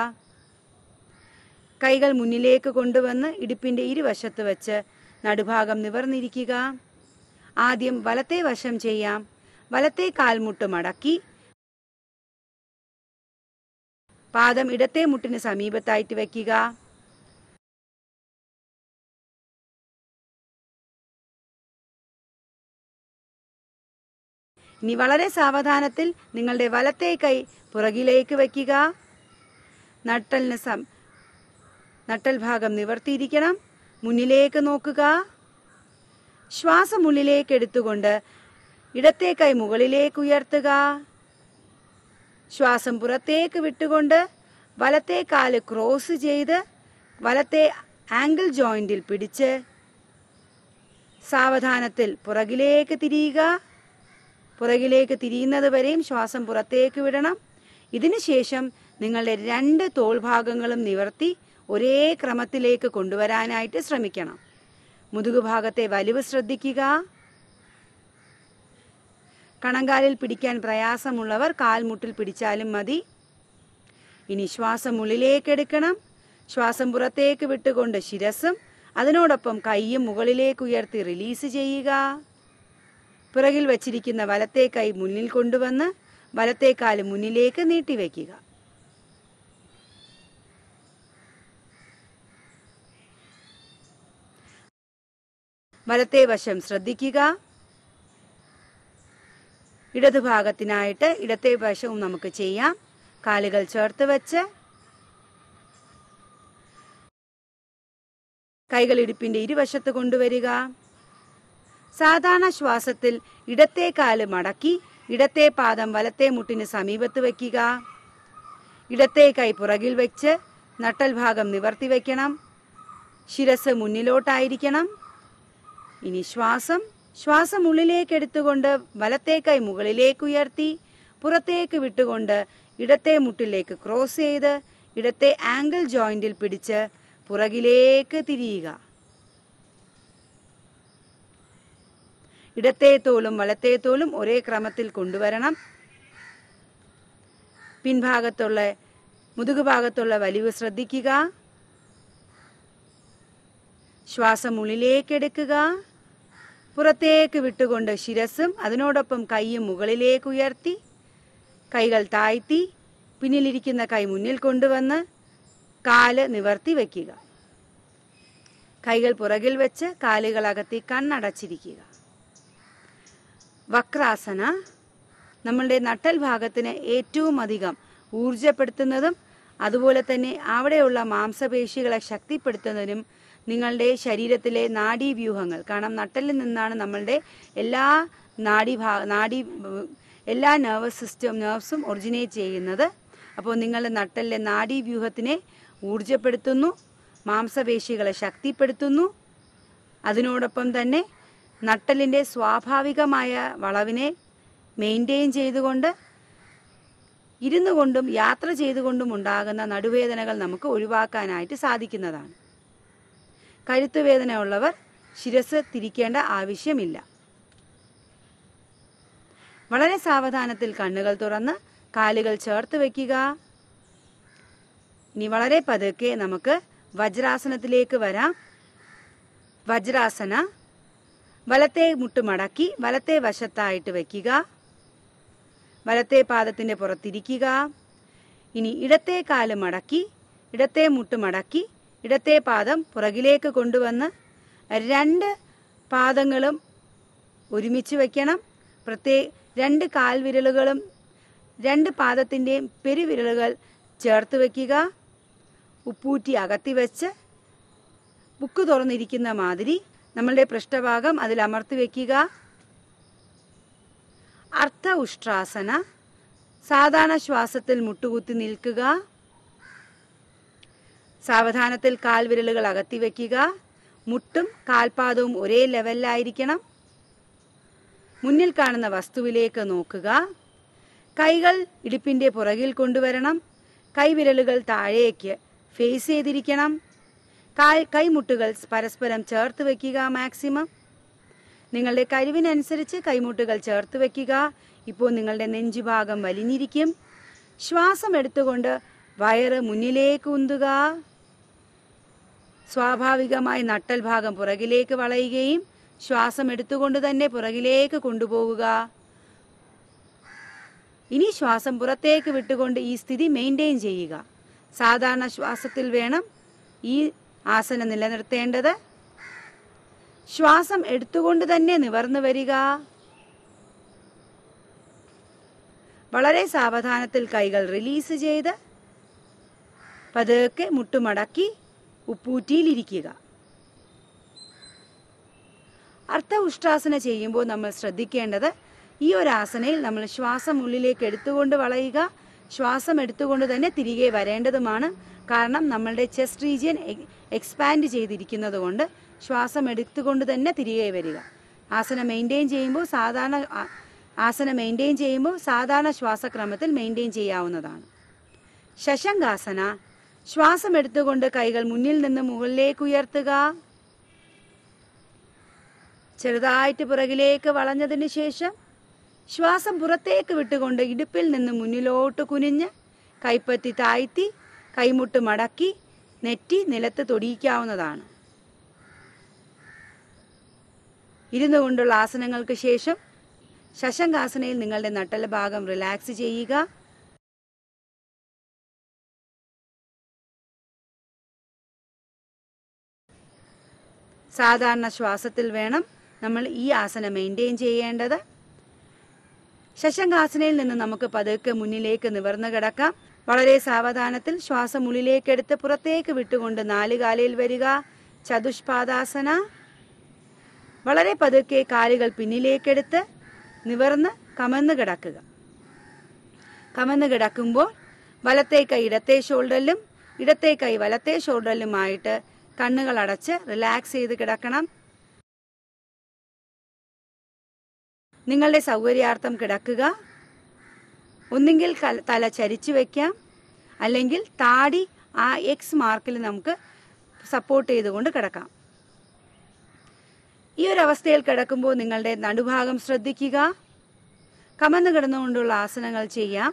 കൈകൾ മുന്നിലേക്ക് കൊണ്ടുവന്ന് ഇടുപ്പിന്റെ ഇരുവശത്ത് വെച്ച് നടുഭാഗം നിവർന്നിരിക്കുക ആദ്യം വലത്തെ വശം ചെയ്യാം വലത്തെ കാൽമുട്ട് മടക്കി പാദം ഇടത്തെ മുട്ടിന് സമീപത്തായിട്ട് വെക്കുക ഇനി വളരെ സാവധാനത്തിൽ നിങ്ങളുടെ വലത്തെ കൈ പുറകിലേക്ക് വയ്ക്കുക നട്ടലിന് സം നട്ടൽ ഭാഗം നിവർത്തിയിരിക്കണം മുന്നിലേക്ക് നോക്കുക ശ്വാസം ഉള്ളിലേക്ക് എടുത്തുകൊണ്ട് ഇടത്തെ കൈ മുകളിലേക്ക് ഉയർത്തുക ശ്വാസം പുറത്തേക്ക് വിട്ടുകൊണ്ട് വലത്തെ കാല് ക്രോസ് ചെയ്ത് വലത്തെ ആംഗിൾ ജോയിന്റിൽ പിടിച്ച് സാവധാനത്തിൽ പുറകിലേക്ക് തിരിയുക പുറകിലേക്ക് തിരിയുന്നത് വരെയും ശ്വാസം പുറത്തേക്ക് വിടണം ഇതിനുശേഷം നിങ്ങളുടെ രണ്ട് തോൾഭാഗങ്ങളും നിവർത്തി ഒരേ ക്രമത്തിലേക്ക് കൊണ്ടുവരാനായിട്ട് ശ്രമിക്കണം മുതുകുഭാഗത്തെ വലിവ് ശ്രദ്ധിക്കുക കണങ്കാലിൽ പിടിക്കാൻ പ്രയാസമുള്ളവർ കാൽമുട്ടിൽ പിടിച്ചാലും മതി ഇനി ശ്വാസം ഉള്ളിലേക്ക് എടുക്കണം ശ്വാസം പുറത്തേക്ക് വിട്ടുകൊണ്ട് ശിരസും അതിനോടൊപ്പം കൈയും മുകളിലേക്ക് ഉയർത്തി റിലീസ് ചെയ്യുക പിറകിൽ വച്ചിരിക്കുന്ന വലത്തെ കൈ മുന്നിൽ കൊണ്ടുവന്ന് വലത്തെ കാല് മുന്നിലേക്ക് നീട്ടിവെക്കുക വലത്തെ വശം ശ്രദ്ധിക്കുക ഇടതുഭാഗത്തിനായിട്ട് ഇടത്തെ വശവും നമുക്ക് ചെയ്യാം കാലുകൾ ചേർത്ത് വെച്ച് കൈകൾ ഇടുപ്പിന്റെ ഇരുവശത്ത് കൊണ്ടുവരിക സാധാരണ ശ്വാസത്തിൽ ഇടത്തെ കാല് മടക്കി ഇടത്തെ പാദം വലത്തെ മുട്ടിന് സമീപത്ത് വയ്ക്കുക ഇടത്തെ കൈ പുറകിൽ വെച്ച് നട്ടൽ ഭാഗം നിവർത്തി വയ്ക്കണം ശിരസ് മുന്നിലോട്ടായിരിക്കണം ഇനി ശ്വാസം ശ്വാസം ഉള്ളിലേക്ക് എടുത്തുകൊണ്ട് വലത്തെ കൈ മുകളിലേക്ക് ഉയർത്തി പുറത്തേക്ക് വിട്ടുകൊണ്ട് ഇടത്തെ മുട്ടിലേക്ക് ക്രോസ് ചെയ്ത് ഇടത്തെ ആംഗിൾ ജോയിന്റിൽ പിടിച്ച് പുറകിലേക്ക് തിരിയുക ഇടത്തെ തോളും വലത്തെ തോളും ഒരേ ക്രമത്തിൽ കൊണ്ടുവരണം പിൻഭാഗത്തുള്ള മുതുകുഭാഗത്തുള്ള വലിവ് ശ്രദ്ധിക്കുക ശ്വാസം ഉള്ളിലേക്ക് എടുക്കുക പുറത്തേക്ക് വിട്ടുകൊണ്ട് ശിരസും അതിനോടൊപ്പം കൈയും മുകളിലേക്ക് ഉയർത്തി കൈകൾ താഴ്ത്തി പിന്നിലിരിക്കുന്ന കൈ മുന്നിൽ കൊണ്ടുവന്ന് കാല് നിവർത്തി വയ്ക്കുക കൈകൾ പുറകിൽ വെച്ച് കാലുകൾ അകത്തി കണ്ണടച്ചിരിക്കുക വക്രാസന നമ്മളുടെ നട്ടൽ ഭാഗത്തിന് ഏറ്റവും അധികം ഊർജപ്പെടുത്തുന്നതും അതുപോലെ തന്നെ അവിടെയുള്ള മാംസപേശികളെ ശക്തിപ്പെടുത്തുന്നതിനും നിങ്ങളുടെ ശരീരത്തിലെ നാഡീവ്യൂഹങ്ങൾ കാരണം നട്ടലിൽ നിന്നാണ് നമ്മളുടെ എല്ലാ നാഡി ഭാ നാഡി എല്ലാ നെർവസ് സിസ്റ്റം നെർവ്സും ഒറിജിനേറ്റ് ചെയ്യുന്നത് അപ്പോൾ നിങ്ങളുടെ നട്ടലിലെ നാഡീവ്യൂഹത്തിനെ ഊർജപ്പെടുത്തുന്നു മാംസപേശികളെ ശക്തിപ്പെടുത്തുന്നു അതിനോടൊപ്പം തന്നെ നട്ടലിൻ്റെ സ്വാഭാവികമായ വളവിനെ മെയിൻറ്റെയിൻ ചെയ്തുകൊണ്ട് ഇരുന്നു കൊണ്ടും യാത്ര ചെയ്തുകൊണ്ടും ഉണ്ടാകുന്ന നടുവേദനകൾ നമുക്ക് ഒഴിവാക്കാനായിട്ട് സാധിക്കുന്നതാണ് കഴുത്തുവേദന ഉള്ളവർ ശിരസ് തിരിക്കേണ്ട ആവശ്യമില്ല വളരെ സാവധാനത്തിൽ കണ്ണുകൾ തുറന്ന് കാലുകൾ ചേർത്ത് വയ്ക്കുക ഇനി വളരെ പതുക്കെ നമുക്ക് വജ്രാസനത്തിലേക്ക് വരാം വജ്രാസന വലത്തെ മുട്ട് മടക്കി വലത്തെ വശത്തായിട്ട് വയ്ക്കുക വലത്തെ പാദത്തിൻ്റെ പുറത്തിരിക്കുക ഇനി ഇടത്തെ കാല് മടക്കി ഇടത്തെ മുട്ട് മടക്കി ഇടത്തെ പാദം പുറകിലേക്ക് കൊണ്ടുവന്ന് രണ്ട് പാദങ്ങളും ഒരുമിച്ച് വയ്ക്കണം പ്രത്യേക രണ്ട് കാൽവിരലുകളും രണ്ട് പാദത്തിൻ്റെയും പെരുവിരലുകൾ ചേർത്ത് വയ്ക്കുക ഉപ്പൂറ്റി അകത്തി വെച്ച് ബുക്ക് തുറന്നിരിക്കുന്ന മാതിരി നമ്മളുടെ പൃഷ്ഠഭാഗം അതിൽ അമർത്തി വയ്ക്കുക അർത്ഥ ഉഷ്ട്രാസന സാധാരണ ശ്വാസത്തിൽ മുട്ടുകുത്തി നിൽക്കുക സാവധാനത്തിൽ കാൽവിരലുകൾ അകത്തി വയ്ക്കുക മുട്ടും കാൽപാദവും ഒരേ ലെവലിലായിരിക്കണം മുന്നിൽ കാണുന്ന വസ്തുവിലേക്ക് നോക്കുക കൈകൾ ഇടുപ്പിൻ്റെ പുറകിൽ കൊണ്ടുവരണം കൈവിരലുകൾ താഴേക്ക് ഫേസ് ചെയ്തിരിക്കണം കാൽ കൈമുട്ടുകൾ പരസ്പരം ചേർത്ത് വയ്ക്കുക മാക്സിമം നിങ്ങളുടെ കഴിവിനനുസരിച്ച് കൈമുട്ടുകൾ ചേർത്ത് വയ്ക്കുക ഇപ്പോൾ നിങ്ങളുടെ നെഞ്ചുഭാഗം വലിഞ്ഞിരിക്കും ശ്വാസം എടുത്തുകൊണ്ട് വയറ് മുന്നിലേക്ക് ഉന്തുക സ്വാഭാവികമായി നട്ടൽ ഭാഗം പുറകിലേക്ക് വളയുകയും ശ്വാസം എടുത്തുകൊണ്ട് തന്നെ പുറകിലേക്ക് കൊണ്ടുപോവുക ഇനി ശ്വാസം പുറത്തേക്ക് വിട്ടുകൊണ്ട് ഈ സ്ഥിതി മെയിൻറ്റെയിൻ ചെയ്യുക സാധാരണ ശ്വാസത്തിൽ വേണം ഈ ആസനം നിലനിർത്തേണ്ടത് ശ്വാസം എടുത്തുകൊണ്ട് തന്നെ നിവർന്നു വരിക വളരെ സാവധാനത്തിൽ കൈകൾ റിലീസ് ചെയ്ത് പതുക്കെ മുട്ടുമടക്കി ഉപ്പൂറ്റിയിലിരിക്കുക അർത്ഥ ഉഷ്ട്രാസന ചെയ്യുമ്പോൾ നമ്മൾ ശ്രദ്ധിക്കേണ്ടത് ഈ ഒരു ആസനയിൽ നമ്മൾ ശ്വാസം ഉള്ളിലേക്ക് എടുത്തുകൊണ്ട് വളയുക ശ്വാസം എടുത്തുകൊണ്ട് തന്നെ തിരികെ വരേണ്ടതുമാണ് കാരണം നമ്മളുടെ ചെസ്റ്റ് റീജിയൻ എക്സ്പാൻഡ് ചെയ്തിരിക്കുന്നത് കൊണ്ട് ശ്വാസം എടുത്തുകൊണ്ട് തന്നെ തിരികെ വരിക ആസനം മെയിൻറ്റെയിൻ ചെയ്യുമ്പോൾ സാധാരണ ആ- ആസനം മെയിൻറ്റെയിൻ ചെയ്യുമ്പോൾ സാധാരണ ശ്വാസക്രമത്തിൽ മെയിൻറ്റെയിൻ ചെയ്യാവുന്നതാണ് ശശങ്കാസന ശ്വാസം എടുത്തുകൊണ്ട് കൈകൾ മുന്നിൽ നിന്ന് മുകളിലേക്ക് ഉയർത്തുക ചെറുതായിട്ട് പുറകിലേക്ക് വളഞ്ഞതിന് ശേഷം ശ്വാസം പുറത്തേക്ക് വിട്ടുകൊണ്ട് ഇടുപ്പിൽ നിന്ന് മുന്നിലോട്ട് കുനിഞ്ഞ് കൈപ്പത്തി താഴ്ത്തി കൈമുട്ട് മടക്കി നെറ്റി നിലത്ത് തൊടിയിക്കാവുന്നതാണ് ഇരുന്നു കൊണ്ടുള്ള ആസനങ്ങൾക്ക് ശേഷം ശശങ്കാസനയിൽ നിങ്ങളുടെ നട്ടല ഭാഗം റിലാക്സ് ചെയ്യുക സാധാരണ ശ്വാസത്തിൽ വേണം നമ്മൾ ഈ ആസനം മെയിൻറ്റെയിൻ ചെയ്യേണ്ടത് ശശങ്കാസനയിൽ നിന്ന് നമുക്ക് പതുക്കെ മുന്നിലേക്ക് നിവർന്നു കിടക്കാം വളരെ സാവധാനത്തിൽ ശ്വാസം ഉള്ളിലേക്കെടുത്ത് പുറത്തേക്ക് വിട്ടുകൊണ്ട് നാല് കാലയിൽ വരിക ചതുഷ്പാദാസന വളരെ പതുക്കെ കാലുകൾ പിന്നിലേക്കെടുത്ത് നിവർന്ന് കമന്ന് കിടക്കുക കമന്ന് കിടക്കുമ്പോൾ വലത്തെ കൈ ഇടത്തെ ഷോൾഡറിലും ഇടത്തെ കൈ വലത്തെ ഷോൾഡറിലുമായിട്ട് കണ്ണുകൾ അടച്ച് റിലാക്സ് ചെയ്ത് കിടക്കണം നിങ്ങളുടെ സൗകര്യാർത്ഥം കിടക്കുക ഒന്നുകിൽ കല- തല ചരിച്ചു വെക്കാം അല്ലെങ്കിൽ താടി ആ എക്സ് മാർക്കിൽ നമുക്ക് സപ്പോർട്ട് ചെയ്തുകൊണ്ട് കിടക്കാം ഈ ഒരു അവസ്ഥയിൽ കിടക്കുമ്പോൾ നിങ്ങളുടെ നടുഭാഗം ശ്രദ്ധിക്കുക കമന്ന് കിടന്നുകൊണ്ടുള്ള ആസനങ്ങൾ ചെയ്യാം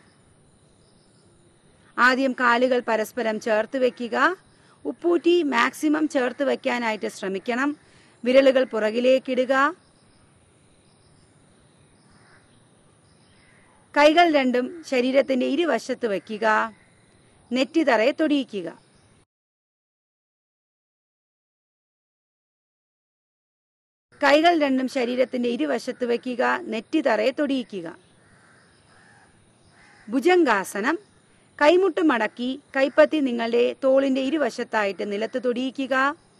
ആദ്യം കാലുകൾ പരസ്പരം ചേർത്ത് വെക്കുക ഉപ്പൂറ്റി മാക്സിമം ചേർത്ത് വെക്കാനായിട്ട് ശ്രമിക്കണം വിരലുകൾ പുറകിലേക്കിടുക കൈകൾ രണ്ടും ശരീരത്തിന്റെ ഇരുവശത്ത് വയ്ക്കുക നെറ്റി തറയെ തൊടിയിക്കുക കൈകൾ രണ്ടും ശരീരത്തിന്റെ ഇരുവശത്ത് വയ്ക്കുക നെറ്റി തറയെ തൊടിയിക്കുക ഭുജംഗാസനം കൈമുട്ട് മടക്കി കൈപ്പത്തി നിങ്ങളുടെ തോളിന്റെ ഇരുവശത്തായിട്ട് നിലത്ത് തൊടിയിക്കുക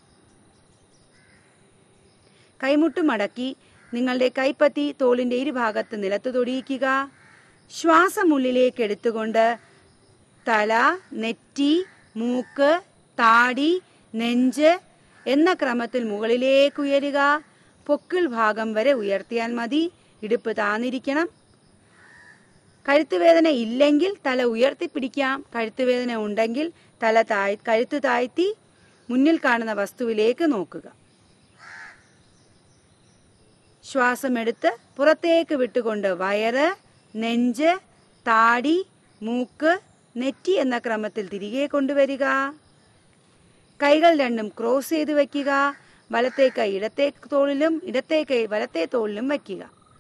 കൈമുട്ട് മടക്കി നിങ്ങളുടെ കൈപ്പത്തി തോളിന്റെ ഇരുഭാഗത്ത് നിലത്ത് തൊടിയിക്കുക ശ്വാസം ഉള്ളിലേക്ക് എടുത്തുകൊണ്ട് തല നെറ്റി മൂക്ക് താടി നെഞ്ച് എന്ന ക്രമത്തിൽ മുകളിലേക്ക് ഉയരുക പൊക്കിൾ ഭാഗം വരെ ഉയർത്തിയാൽ മതി ഇടുപ്പ് താന്നിരിക്കണം കഴുത്തുവേദന ഇല്ലെങ്കിൽ തല ഉയർത്തിപ്പിടിക്കാം കഴുത്തുവേദന ഉണ്ടെങ്കിൽ തല താഴ് കഴുത്ത് താഴ്ത്തി മുന്നിൽ കാണുന്ന വസ്തുവിലേക്ക് നോക്കുക ശ്വാസമെടുത്ത് പുറത്തേക്ക് വിട്ടുകൊണ്ട് വയറ് നെഞ്ച് താടി മൂക്ക് നെറ്റി എന്ന ക്രമത്തിൽ തിരികെ കൊണ്ടുവരിക കൈകൾ രണ്ടും ക്രോസ് ചെയ്ത് വെക്കുക വലത്തെ കൈ ഇടത്തെ തോളിലും ഇടത്തെ കൈ വലത്തെ തോളിലും വയ്ക്കുക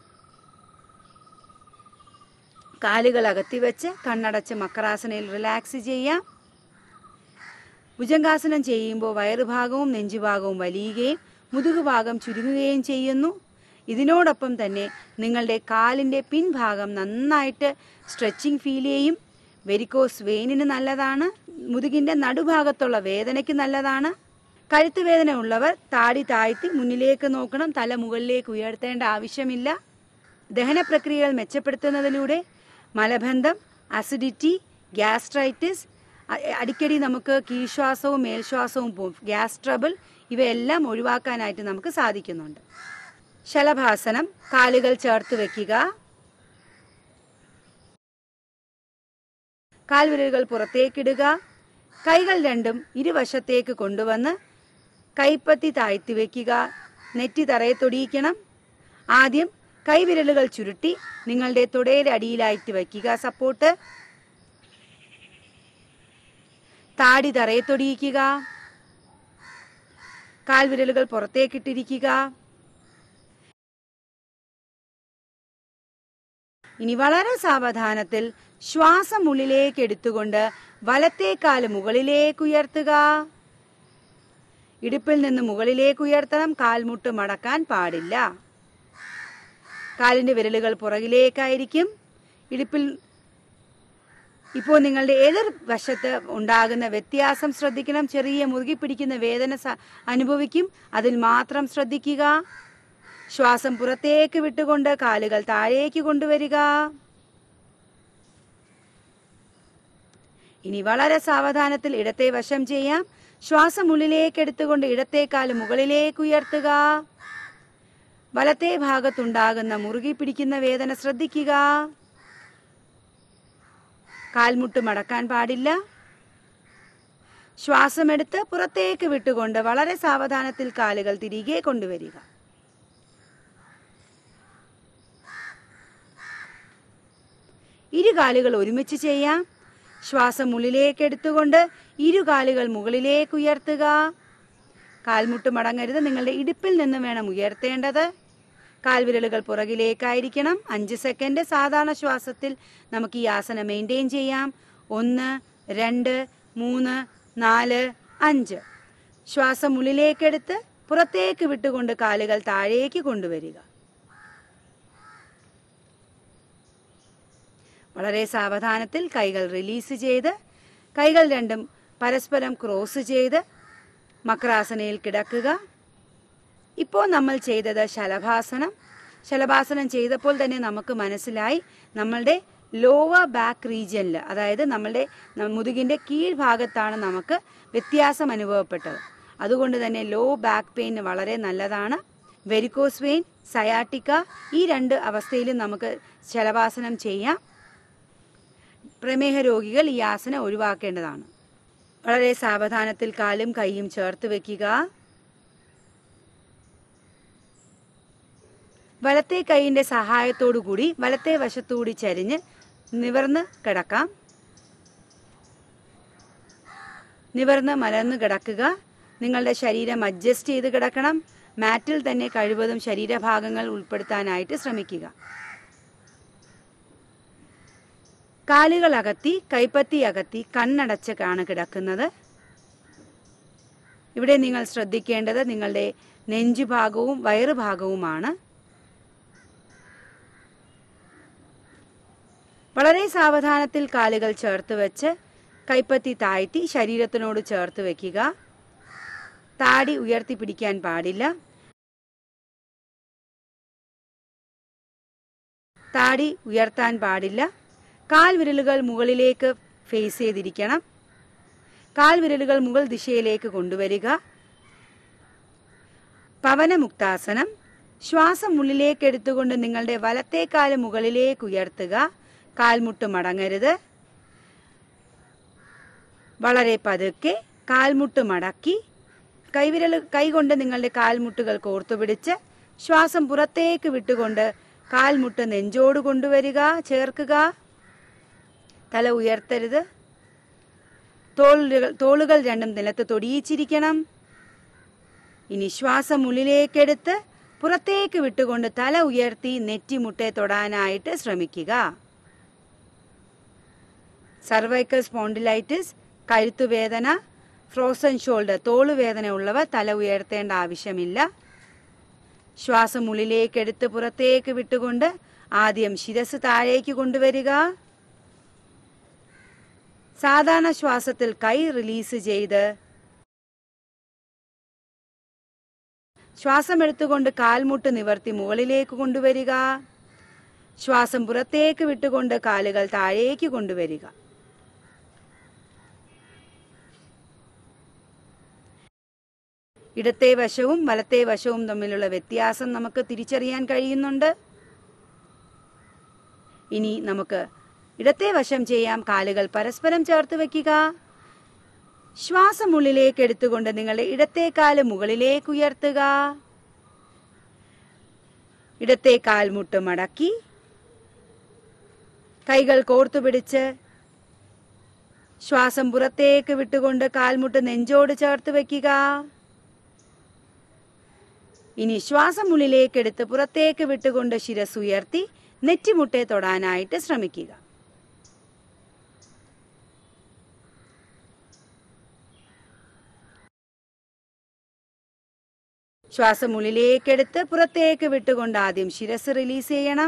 കാലുകൾ അകത്തി വെച്ച് കണ്ണടച്ച് മക്കറാസനയിൽ റിലാക്സ് ചെയ്യാം ഭുജംഗാസനം ചെയ്യുമ്പോൾ വയറുഭാഗവും നെഞ്ചുഭാഗവും വലിയുകയും മുതുകുഭാഗം ചുരുങ്ങുകയും ചെയ്യുന്നു ഇതിനോടൊപ്പം തന്നെ നിങ്ങളുടെ കാലിൻ്റെ പിൻഭാഗം നന്നായിട്ട് സ്ട്രെച്ചിങ് ഫീൽ ചെയ്യും വെരിക്കോസ് വെയിനിന് നല്ലതാണ് മുതുകിൻ്റെ നടുഭാഗത്തുള്ള വേദനയ്ക്ക് നല്ലതാണ് കഴുത്ത് വേദന ഉള്ളവർ താടി താഴ്ത്തി മുന്നിലേക്ക് നോക്കണം തല മുകളിലേക്ക് ഉയർത്തേണ്ട ആവശ്യമില്ല ദഹന പ്രക്രിയകൾ മെച്ചപ്പെടുത്തുന്നതിലൂടെ മലബന്ധം അസിഡിറ്റി ഗ്യാസ്ട്രൈറ്റിസ് അ- അടിക്കടി നമുക്ക് കീഴ്ശ്വാസവും മേൽശ്വാസവും പോവും ഗ്യാസ് ട്രബിൾ ഇവയെല്ലാം ഒഴിവാക്കാനായിട്ട് നമുക്ക് സാധിക്കുന്നുണ്ട് ശലഭാസനം കാലുകൾ ചേർത്ത് വെക്കുക കാൽവിരലുകൾ പുറത്തേക്കിടുക കൈകൾ രണ്ടും ഇരുവശത്തേക്ക് കൊണ്ടുവന്ന് കൈപ്പത്തി താഴ്ത്തി വെക്കുക നെറ്റി തറയെ തൊടിയിക്കണം ആദ്യം കൈവിരലുകൾ ചുരുട്ടി നിങ്ങളുടെ തുടയുടെ അടിയിലായിട്ട് വയ്ക്കുക സപ്പോർട്ട് താടി തറയെ തൊടിയിക്കുക കാൽവിരലുകൾ പുറത്തേക്കിട്ടിരിക്കുക ഇനി വളരെ സാവധാനത്തിൽ ശ്വാസം ഉള്ളിലേക്ക് എടുത്തുകൊണ്ട് വലത്തെ കാല് മുകളിലേക്ക് ഉയർത്തുക ഇടുപ്പിൽ നിന്ന് മുകളിലേക്ക് ഉയർത്തണം കാൽമുട്ട് മടക്കാൻ പാടില്ല കാലിന്റെ വിരലുകൾ പുറകിലേക്കായിരിക്കും ഇടുപ്പിൽ ഇപ്പോൾ നിങ്ങളുടെ എതിർ വശത്ത് ഉണ്ടാകുന്ന വ്യത്യാസം ശ്രദ്ധിക്കണം ചെറിയ മുറുകി പിടിക്കുന്ന വേദന സ- അനുഭവിക്കും അതിൽ മാത്രം ശ്രദ്ധിക്കുക ശ്വാസം പുറത്തേക്ക് വിട്ടുകൊണ്ട് കാലുകൾ താഴേക്ക് കൊണ്ടുവരിക ഇനി വളരെ സാവധാനത്തിൽ ഇടത്തെ വശം ചെയ്യാം ശ്വാസം ഉള്ളിലേക്ക് എടുത്തുകൊണ്ട് ഇടത്തെ കാല് മുകളിലേക്ക് ഉയർത്തുക വലത്തെ ഭാഗത്തുണ്ടാകുന്ന മുറുകി പിടിക്കുന്ന വേദന ശ്രദ്ധിക്കുക കാൽമുട്ട് മടക്കാൻ പാടില്ല ശ്വാസമെടുത്ത് പുറത്തേക്ക് വിട്ടുകൊണ്ട് വളരെ സാവധാനത്തിൽ കാലുകൾ തിരികെ കൊണ്ടുവരിക ഇരു കാലുകൾ ഒരുമിച്ച് ചെയ്യാം ശ്വാസം ഉള്ളിലേക്ക് എടുത്തുകൊണ്ട് ഇരു കാലുകൾ മുകളിലേക്ക് ഉയർത്തുക കാൽമുട്ട് മടങ്ങരുത് നിങ്ങളുടെ ഇടുപ്പിൽ നിന്ന് വേണം ഉയർത്തേണ്ടത് കാൽവിരലുകൾ പുറകിലേക്കായിരിക്കണം അഞ്ച് സെക്കൻഡ് സാധാരണ ശ്വാസത്തിൽ നമുക്ക് ഈ ആസനം മെയിൻറ്റെയിൻ ചെയ്യാം ഒന്ന് രണ്ട് മൂന്ന് നാല് അഞ്ച് ശ്വാസം ഉള്ളിലേക്കെടുത്ത് പുറത്തേക്ക് വിട്ടുകൊണ്ട് കാലുകൾ താഴേക്ക് കൊണ്ടുവരിക വളരെ സാവധാനത്തിൽ കൈകൾ റിലീസ് ചെയ്ത് കൈകൾ രണ്ടും പരസ്പരം ക്രോസ് ചെയ്ത് മക്രാസനയിൽ കിടക്കുക ഇപ്പോൾ നമ്മൾ ചെയ്തത് ശലഭാസനം ശലഭാസനം ചെയ്തപ്പോൾ തന്നെ നമുക്ക് മനസ്സിലായി നമ്മളുടെ ലോവർ ബാക്ക് റീജിയനിൽ അതായത് നമ്മളുടെ ന- മുതുകിന്റെ കീഴ്ഭാഗത്താണ് നമുക്ക് വ്യത്യാസം അനുഭവപ്പെട്ടത് അതുകൊണ്ട് തന്നെ ലോ ബാക്ക് പെയിൻ വളരെ നല്ലതാണ് വെരിക്കോസ് വെയിൻ സയാട്ടിക്ക ഈ രണ്ട് അവസ്ഥയിലും നമുക്ക് ശലഭാസനം ചെയ്യാം പ്രമേഹ രോഗികൾ ഈ ആസനം ഒഴിവാക്കേണ്ടതാണ് വളരെ സാവധാനത്തിൽ കാലും കൈയും ചേർത്ത് വെക്കുക വലത്തെ കൈയിന്റെ സഹായത്തോടു കൂടി വലത്തെ വശത്തുകൂടി ചരിഞ്ഞ് നിവർന്ന് കിടക്കാം നിവർന്ന് മലർന്ന് കിടക്കുക നിങ്ങളുടെ ശരീരം അഡ്ജസ്റ്റ് ചെയ്ത് കിടക്കണം മാറ്റിൽ തന്നെ കഴിവതും ശരീരഭാഗങ്ങൾ ഉൾപ്പെടുത്താനായിട്ട് ശ്രമിക്കുക കാലുകൾ അകത്തി കൈപ്പത്തി അകത്തി കണ്ണടച്ച് ആണ് കിടക്കുന്നത് ഇവിടെ നിങ്ങൾ ശ്രദ്ധിക്കേണ്ടത് നിങ്ങളുടെ നെഞ്ചുഭാഗവും വയറുഭാഗവുമാണ് വളരെ സാവധാനത്തിൽ കാലുകൾ ചേർത്ത് വെച്ച് കൈപ്പത്തി താഴ്ത്തി ശരീരത്തിനോട് ചേർത്ത് വെക്കുക താടി ഉയർത്തി പിടിക്കാൻ പാടില്ല താടി ഉയർത്താൻ പാടില്ല കാൽ വിരലുകൾ മുകളിലേക്ക് ഫേസ് ചെയ്തിരിക്കണം കാൽ വിരലുകൾ മുകൾ ദിശയിലേക്ക് കൊണ്ടുവരിക പവനമുക്താസനം ശ്വാസം ഉള്ളിലേക്ക് എടുത്തുകൊണ്ട് നിങ്ങളുടെ വലത്തെ കാല് മുകളിലേക്ക് ഉയർത്തുക കാൽമുട്ട് മടങ്ങരുത് വളരെ പതുക്കെ കാൽമുട്ട് മടക്കി കൈവിരൽ കൈകൊണ്ട് നിങ്ങളുടെ കാൽമുട്ടുകൾ കോർത്തുപിടിച്ച് ശ്വാസം പുറത്തേക്ക് വിട്ടുകൊണ്ട് കാൽമുട്ട് നെഞ്ചോട് കൊണ്ടുവരിക ചേർക്കുക തല ഉയർത്തരുത് തോളുകൾ തോളുകൾ രണ്ടും നിലത്ത് തൊടിയിച്ചിരിക്കണം ഇനി ശ്വാസം ഉള്ളിലേക്കെടുത്ത് പുറത്തേക്ക് വിട്ടുകൊണ്ട് തല ഉയർത്തി നെറ്റിമുട്ടെ തൊടാനായിട്ട് ശ്രമിക്കുക സർവൈക്കൽ സ്പോണ്ടിലൈറ്റിസ് കഴുത്തുവേദന ഫ്രോസൺ ഷോൾഡർ തോളുവേദന ഉള്ളവർ തല ഉയർത്തേണ്ട ആവശ്യമില്ല ശ്വാസം ഉള്ളിലേക്കെടുത്ത് പുറത്തേക്ക് വിട്ടുകൊണ്ട് ആദ്യം ശിരസ് താഴേക്ക് കൊണ്ടുവരിക സാധാരണ ശ്വാസത്തിൽ കൈ റിലീസ് ചെയ്ത് ശ്വാസം എടുത്തുകൊണ്ട് കാൽമുട്ട് നിവർത്തി മുകളിലേക്ക് കൊണ്ടുവരിക ശ്വാസം പുറത്തേക്ക് വിട്ടുകൊണ്ട് കാലുകൾ താഴേക്ക് കൊണ്ടുവരിക ഇടത്തെ വശവും വലത്തെ വശവും തമ്മിലുള്ള വ്യത്യാസം നമുക്ക് തിരിച്ചറിയാൻ കഴിയുന്നുണ്ട് ഇനി നമുക്ക് ഇടത്തെ വശം ചെയ്യാം കാലുകൾ പരസ്പരം ചേർത്ത് വെക്കുക ശ്വാസം ഉള്ളിലേക്ക് എടുത്തുകൊണ്ട് നിങ്ങളുടെ ഇടത്തെ കാല് മുകളിലേക്ക് ഉയർത്തുക ഇടത്തെ കാൽ മുട്ട് മടക്കി കൈകൾ കോർത്തു പിടിച്ച് ശ്വാസം പുറത്തേക്ക് വിട്ടുകൊണ്ട് കാൽമുട്ട് നെഞ്ചോട് ചേർത്ത് വെക്കുക ഇനി ശ്വാസം ഉള്ളിലേക്ക് എടുത്ത് പുറത്തേക്ക് വിട്ടുകൊണ്ട് ശിരസ് ഉയർത്തി നെറ്റിമുട്ടെ തൊടാനായിട്ട് ശ്രമിക്കുക ശ്വാസം ഉള്ളിലേക്കെടുത്ത് പുറത്തേക്ക് വിട്ടുകൊണ്ട് ആദ്യം ശിരസ് റിലീസ് ചെയ്യണം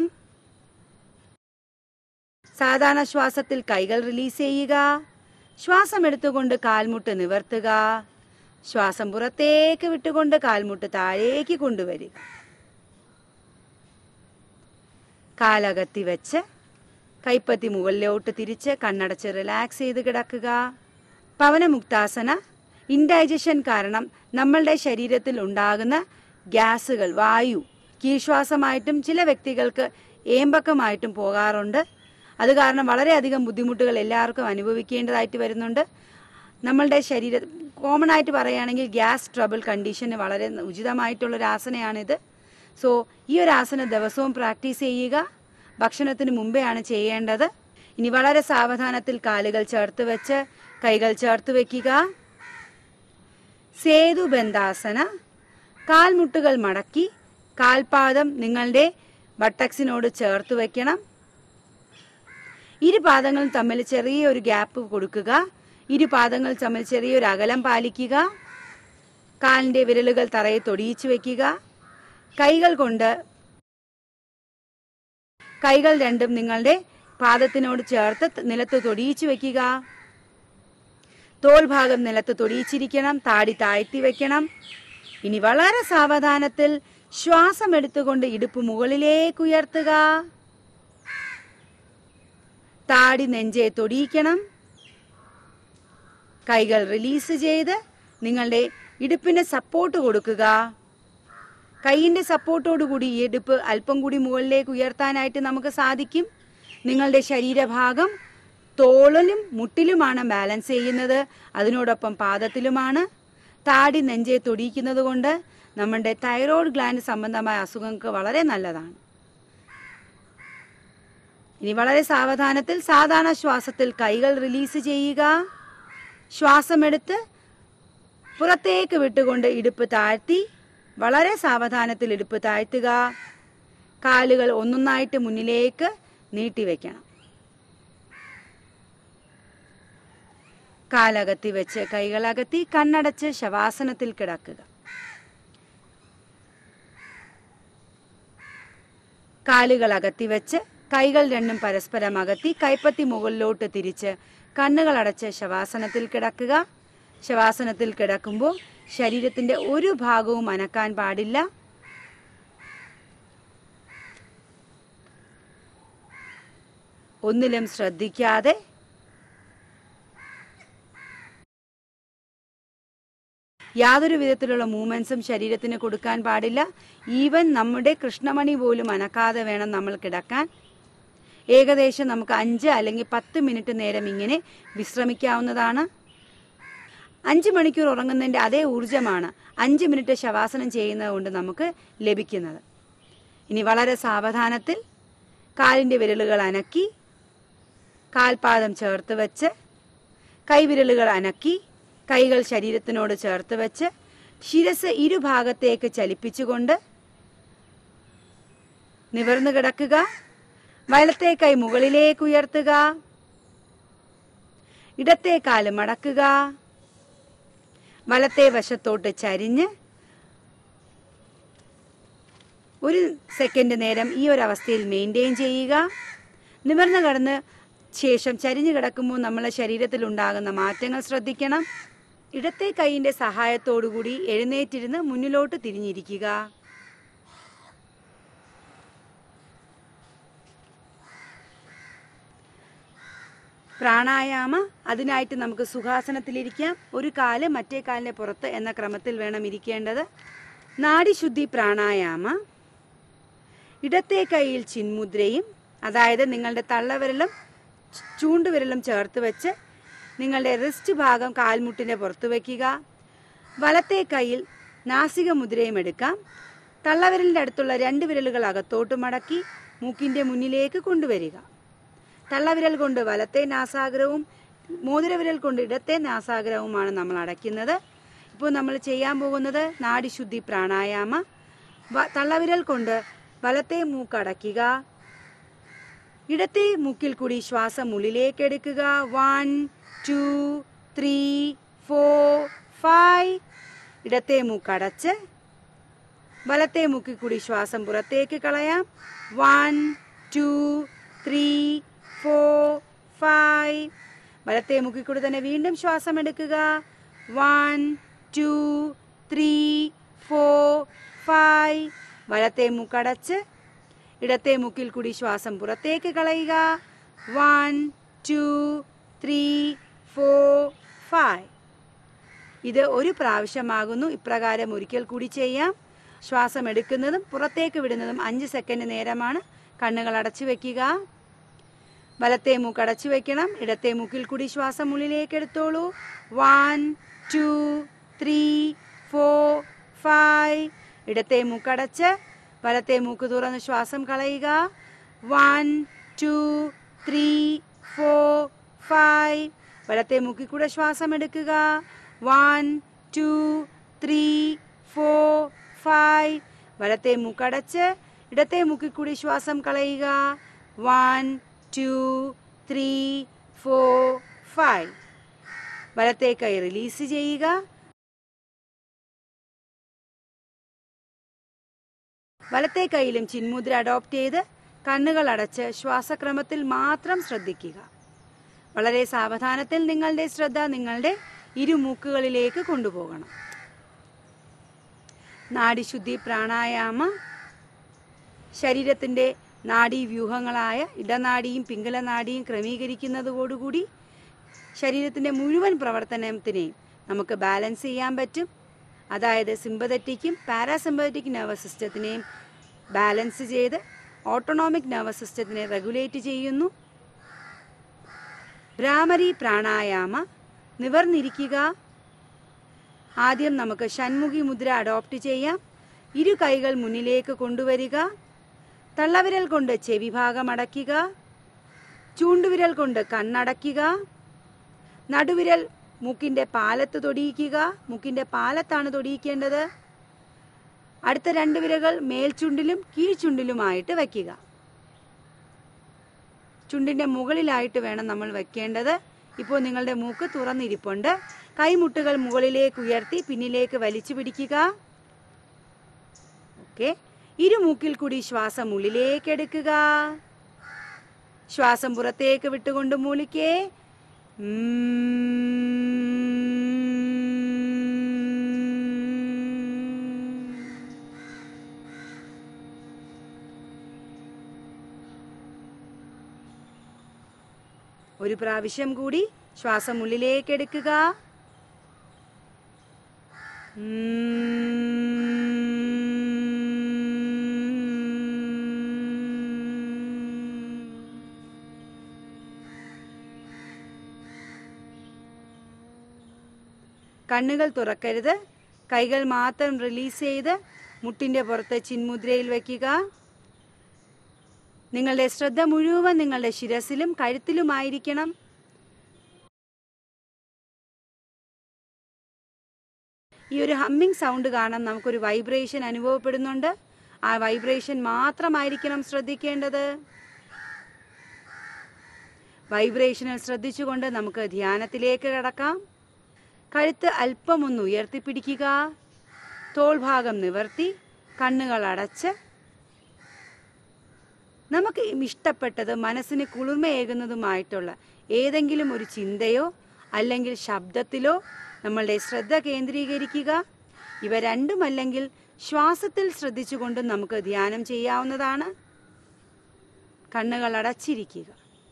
സാധാരണ ശ്വാസത്തിൽ കൈകൾ റിലീസ് ചെയ്യുക ശ്വാസം എടുത്തുകൊണ്ട് കാൽമുട്ട് നിവർത്തുക ശ്വാസം പുറത്തേക്ക് വിട്ടുകൊണ്ട് കാൽമുട്ട് താഴേക്ക് കൊണ്ടുവരിക കാലകത്തി വെച്ച് കൈപ്പത്തി മുകളിലോട്ട് തിരിച്ച് കണ്ണടച്ച് റിലാക്സ് ചെയ്ത് കിടക്കുക പവനമുക്താസന ഇൻഡൈജഷൻ കാരണം നമ്മളുടെ ശരീരത്തിൽ ഉണ്ടാകുന്ന ഗ്യാസുകൾ വായു കീഴ്ശ്വാസമായിട്ടും ചില വ്യക്തികൾക്ക് ഏമ്പക്കമായിട്ടും പോകാറുണ്ട് അത് കാരണം വളരെയധികം ബുദ്ധിമുട്ടുകൾ എല്ലാവർക്കും അനുഭവിക്കേണ്ടതായിട്ട് വരുന്നുണ്ട് നമ്മളുടെ ശരീര കോമൺ ആയിട്ട് പറയുകയാണെങ്കിൽ ഗ്യാസ് ട്രബിൾ കണ്ടീഷന് വളരെ ഉചിതമായിട്ടുള്ളൊരു ആസനയാണിത് സോ ഈ ഒരു ആസനം ദിവസവും പ്രാക്ടീസ് ചെയ്യുക ഭക്ഷണത്തിന് മുമ്പെയാണ് ചെയ്യേണ്ടത് ഇനി വളരെ സാവധാനത്തിൽ കാലുകൾ ചേർത്ത് വെച്ച് കൈകൾ ചേർത്ത് വെക്കുക സേതുബന്ധാസന കാൽമുട്ടുകൾ മടക്കി കാൽപാദം നിങ്ങളുടെ ബട്ടക്സിനോട് ചേർത്ത് വെക്കണം ഇരു പാദങ്ങളും തമ്മിൽ ചെറിയൊരു ഗ്യാപ്പ് കൊടുക്കുക ഇരു പാദങ്ങൾ തമ്മിൽ ചെറിയൊരു അകലം പാലിക്കുക കാലിന്റെ വിരലുകൾ തറയെ തൊടിയിച്ചു വെക്കുക കൈകൾ കൊണ്ട് കൈകൾ രണ്ടും നിങ്ങളുടെ പാദത്തിനോട് ചേർത്ത് നിലത്ത് തൊടിയിച്ചു വെക്കുക തോൾ ഭാഗം നിലത്ത് തൊടിയിച്ചിരിക്കണം താടി താഴ്ത്തി വെക്കണം ഇനി വളരെ സാവധാനത്തിൽ ശ്വാസം എടുത്തുകൊണ്ട് ഇടുപ്പ് മുകളിലേക്ക് ഉയർത്തുക താടി നെഞ്ചെ തൊടിയിക്കണം കൈകൾ റിലീസ് ചെയ്ത് നിങ്ങളുടെ ഇടുപ്പിന് സപ്പോർട്ട് കൊടുക്കുക കൈയിന്റെ സപ്പോർട്ടോടുകൂടി ഈ ഇടുപ്പ് അല്പം കൂടി മുകളിലേക്ക് ഉയർത്താനായിട്ട് നമുക്ക് സാധിക്കും നിങ്ങളുടെ ശരീരഭാഗം തോളിലും മുട്ടിലുമാണ് ബാലൻസ് ചെയ്യുന്നത് അതിനോടൊപ്പം പാദത്തിലുമാണ് താടി നെഞ്ചെ തൊടിയിക്കുന്നത് കൊണ്ട് നമ്മുടെ തൈറോയ്ഡ് ഗ്ലാൻഡ് സംബന്ധമായ അസുഖങ്ങൾക്ക് വളരെ നല്ലതാണ് ഇനി വളരെ സാവധാനത്തിൽ സാധാരണ ശ്വാസത്തിൽ കൈകൾ റിലീസ് ചെയ്യുക ശ്വാസമെടുത്ത് പുറത്തേക്ക് വിട്ടുകൊണ്ട് ഇടുപ്പ് താഴ്ത്തി വളരെ സാവധാനത്തിൽ ഇടുപ്പ് താഴ്ത്തുക കാലുകൾ ഒന്നൊന്നായിട്ട് മുന്നിലേക്ക് നീട്ടിവെക്കണം കാലകത്തി വെച്ച് കൈകളകത്തി കണ്ണടച്ച് ശവാസനത്തിൽ കിടക്കുക കാലുകൾ അകത്തി വെച്ച് കൈകൾ രണ്ടും പരസ്പരം അകത്തി കൈപ്പത്തി മുകളിലോട്ട് തിരിച്ച് കണ്ണുകൾ അടച്ച് ശവാസനത്തിൽ കിടക്കുക ശവാസനത്തിൽ കിടക്കുമ്പോൾ ശരീരത്തിന്റെ ഒരു ഭാഗവും അനക്കാൻ പാടില്ല ഒന്നിലും ശ്രദ്ധിക്കാതെ യാതൊരു വിധത്തിലുള്ള മൂവ്മെന്റ്സും ശരീരത്തിന് കൊടുക്കാൻ പാടില്ല ഈവൻ നമ്മുടെ കൃഷ്ണമണി പോലും അനക്കാതെ വേണം നമ്മൾ കിടക്കാൻ ഏകദേശം നമുക്ക് അഞ്ച് അല്ലെങ്കിൽ പത്ത് മിനിറ്റ് നേരം ഇങ്ങനെ വിശ്രമിക്കാവുന്നതാണ് അഞ്ച് മണിക്കൂർ ഉറങ്ങുന്നതിൻ്റെ അതേ ഊർജമാണ് അഞ്ച് മിനിറ്റ് ശവാസനം ചെയ്യുന്നത് കൊണ്ട് നമുക്ക് ലഭിക്കുന്നത് ഇനി വളരെ സാവധാനത്തിൽ കാലിൻ്റെ വിരലുകൾ അനക്കി കാൽപാദം ചേർത്ത് വെച്ച് കൈവിരലുകൾ അനക്കി കൈകൾ ശരീരത്തിനോട് ചേർത്ത് വെച്ച് ശിരസ് ഇരുഭാഗത്തേക്ക് ചലിപ്പിച്ചുകൊണ്ട് നിവർന്നു കിടക്കുക വലത്തെ കൈ മുകളിലേക്ക് ഉയർത്തുക ഇടത്തെ കാല് മടക്കുക വലത്തെ വശത്തോട്ട് ചരിഞ്ഞ് ഒരു സെക്കൻഡ് നേരം ഈ ഒരു അവസ്ഥയിൽ മെയിൻറ്റെയിൻ ചെയ്യുക നിവർന്നു കിടന്ന് ശേഷം ചരിഞ്ഞു കിടക്കുമ്പോൾ നമ്മളെ ശരീരത്തിൽ ഉണ്ടാകുന്ന മാറ്റങ്ങൾ ശ്രദ്ധിക്കണം ഇടത്തെ കൈയിന്റെ സഹായത്തോടുകൂടി എഴുന്നേറ്റിരുന്ന് മുന്നിലോട്ട് തിരിഞ്ഞിരിക്കുക പ്രാണായാമ അതിനായിട്ട് നമുക്ക് സുഖാസനത്തിലിരിക്കാം ഒരു കാല് മറ്റേ കാലിന്റെ പുറത്ത് എന്ന ക്രമത്തിൽ വേണം ഇരിക്കേണ്ടത് നാഡിശുദ്ധി പ്രാണായാമ ഇടത്തെ കൈയിൽ ചിന്മുദ്രയും അതായത് നിങ്ങളുടെ തള്ളവിരലും ചൂണ്ടുവിരലും ചേർത്ത് വെച്ച് നിങ്ങളുടെ റിസ്റ്റ് ഭാഗം കാൽമുട്ടിന്റെ പുറത്ത് വയ്ക്കുക വലത്തെ കൈയിൽ നാസിക മുദ്രയും എടുക്കാം തള്ളവിരലിന്റെ അടുത്തുള്ള രണ്ട് വിരലുകൾ അകത്തോട്ട് മടക്കി മൂക്കിന്റെ മുന്നിലേക്ക് കൊണ്ടുവരിക തള്ളവിരൽ കൊണ്ട് വലത്തെ നാസാഗ്രവും മോതിരവിരൽ കൊണ്ട് ഇടത്തെ നാസാഗ്രവുമാണ് നമ്മൾ അടയ്ക്കുന്നത് ഇപ്പോൾ നമ്മൾ ചെയ്യാൻ പോകുന്നത് നാഡിശുദ്ധി പ്രാണായാമ വ- തള്ളവിരൽ കൊണ്ട് വലത്തെ മൂക്ക് അടയ്ക്കുക ഇടത്തെ മൂക്കിൽ കൂടി ശ്വാസം ഉള്ളിലേക്ക് എടുക്കുക one two three four five ഇടത്തെ മൂക്ക് അടച്ച് വലത്തെ മൂക്കിൽ കൂടി ശ്വാസം പുറത്തേക്ക് കളയാം one two three four five വലത്തെ മൂക്കിൽ കൂടി തന്നെ വീണ്ടും ശ്വാസം എടുക്കുക one two three four five വലത്തെ മൂക്കടച്ച് ഇടത്തെ മൂക്കിൽ കൂടി ശ്വാസം പുറത്തേക്ക് കളയുക one two three four five ഇത് ഒരു പ്രാവശ്യമാകുന്നു ഇപ്രകാരം ഒരിക്കൽ കൂടി ചെയ്യാം ശ്വാസം എടുക്കുന്നതും പുറത്തേക്ക് വിടുന്നതും അഞ്ച് സെക്കൻഡ് നേരമാണ് കണ്ണുകൾ അടച്ചു വെക്കുക വലത്തെ മൂക്ക് അടച്ചു വെക്കണം ഇടത്തെ മൂക്കിൽ കൂടി ശ്വാസം ഉള്ളിലേക്ക് എടുത്തോളൂ one two three four five ഇടത്തെ മൂക്കടച്ച് വലത്തെ മൂക്ക് തുറന്ന് ശ്വാസം കളയുക one two three four five വലത്തെ മൂക്കിൽ കൂടെ ശ്വാസം എടുക്കുക one two three four five വലത്തെ മൂക്കടച്ച് ഇടത്തെ മൂക്കിൽ കൂടി ശ്വാസം കളയുക one two three four five വലത്തെ കൈ റിലീസ് ചെയ്യുക വലത്തെ കൈയിലും ചിന്മുദ്ര അഡോപ്റ്റ് ചെയ്ത് കണ്ണുകൾ അടച്ച് ശ്വാസക്രമത്തിൽ മാത്രം ശ്രദ്ധിക്കുക വളരെ സാവധാനത്തിൽ നിങ്ങളുടെ ശ്രദ്ധ നിങ്ങളുടെ ഇരുമൂക്കുകളിലേക്ക് കൊണ്ടുപോകണം നാഡിശുദ്ധി പ്രാണായാമ ശരീരത്തിൻ്റെ നാഡീവ്യൂഹങ്ങളായ ഇടനാഡിയും പിംഗലനാഡിയും ക്രമീകരിക്കുന്നതോടുകൂടി ശരീരത്തിൻ്റെ മുഴുവൻ പ്രവർത്തനത്തിനെയും നമുക്ക് ബാലൻസ് ചെയ്യാൻ പറ്റും അതായത് സിമ്പതറ്റിക്കും പാരാസിമ്പതറ്റിക് നെർവസ് സിസ്റ്റത്തിനെയും ബാലൻസ് ചെയ്ത് ഓട്ടോണോമിക് നെർവസ് സിസ്റ്റത്തിനെ റെഗുലേറ്റ് ചെയ്യുന്നു ഭ്രാമരി പ്രാണായാമ നിവർന്നിരിക്കുക ആദ്യം നമുക്ക് ഷൺമുഖി മുദ്ര അഡോപ്റ്റ് ചെയ്യാം ഇരു കൈകൾ മുന്നിലേക്ക് കൊണ്ടുവരിക തള്ളവിരൽ കൊണ്ട് ചെവി ഭാഗം അടയ്ക്കുക ചൂണ്ടുവിരൽ കൊണ്ട് കണ്ണടയ്ക്കുക നടുവിരൽ മൂക്കിന്റെ പാലത്ത് തൊടിയിക്കുക മൂക്കിന്റെ പാലത്താണ് തൊടിയിക്കേണ്ടത് അടുത്ത രണ്ട് വിരകൾ മേൽചുണ്ടിലും കീഴ്ചുണ്ടിലുമായിട്ട് വയ്ക്കുക ചുണ്ടിന്റെ മുകളിലായിട്ട് വേണം നമ്മൾ വെക്കേണ്ടത് ഇപ്പോൾ നിങ്ങളുടെ മൂക്ക് തുറന്നിരിപ്പുണ്ട് കൈമുട്ടുകൾ മുകളിലേക്ക് ഉയർത്തി പിന്നിലേക്ക് വലിച്ചു പിടിക്കുക ഓക്കെ ഇരുമൂക്കിൽ കൂടി ശ്വാസം ഉള്ളിലേക്ക് എടുക്കുക ശ്വാസം പുറത്തേക്ക് വിട്ടുകൊണ്ട് മൂളിക്കേ ഒരു പ്രാവശ്യം കൂടി ശ്വാസം ഉള്ളിലേക്ക് എടുക്കുക കണ്ണുകൾ തുറക്കരുത് കൈകൾ മാത്രം റിലീസ് ചെയ്ത് മുട്ടിന്റെ പുറത്ത് ചിന്മുദ്രയിൽ വയ്ക്കുക നിങ്ങളുടെ ശ്രദ്ധ മുഴുവൻ നിങ്ങളുടെ ശിരസിലും കഴുത്തിലുമായിരിക്കണം ഈ ഒരു ഹമ്മിങ് സൗണ്ട് കാരണം നമുക്കൊരു വൈബ്രേഷൻ അനുഭവപ്പെടുന്നുണ്ട് ആ വൈബ്രേഷൻ മാത്രമായിരിക്കണം ശ്രദ്ധിക്കേണ്ടത് വൈബ്രേഷനിൽ ശ്രദ്ധിച്ചുകൊണ്ട് നമുക്ക് ധ്യാനത്തിലേക്ക് കടക്കാം കഴുത്ത് അല്പം ഒന്ന് ഉയർത്തിപ്പിടിക്കുക തോൾഭാഗം നിവർത്തി കണ്ണുകൾ അടച്ച് നമുക്ക് ഇഷ്ടപ്പെട്ടത് മനസ്സിന് കുളിർമയേകുന്നതുമായിട്ടുള്ള ഏതെങ്കിലും ഒരു ചിന്തയോ അല്ലെങ്കിൽ ശബ്ദത്തിലോ നമ്മളുടെ ശ്രദ്ധ കേന്ദ്രീകരിക്കുക ഇവ രണ്ടുമല്ലെങ്കിൽ ശ്വാസത്തിൽ ശ്രദ്ധിച്ചുകൊണ്ട് നമുക്ക് ധ്യാനം ചെയ്യാവുന്നതാണ് കണ്ണുകൾ അടച്ചിരിക്കുക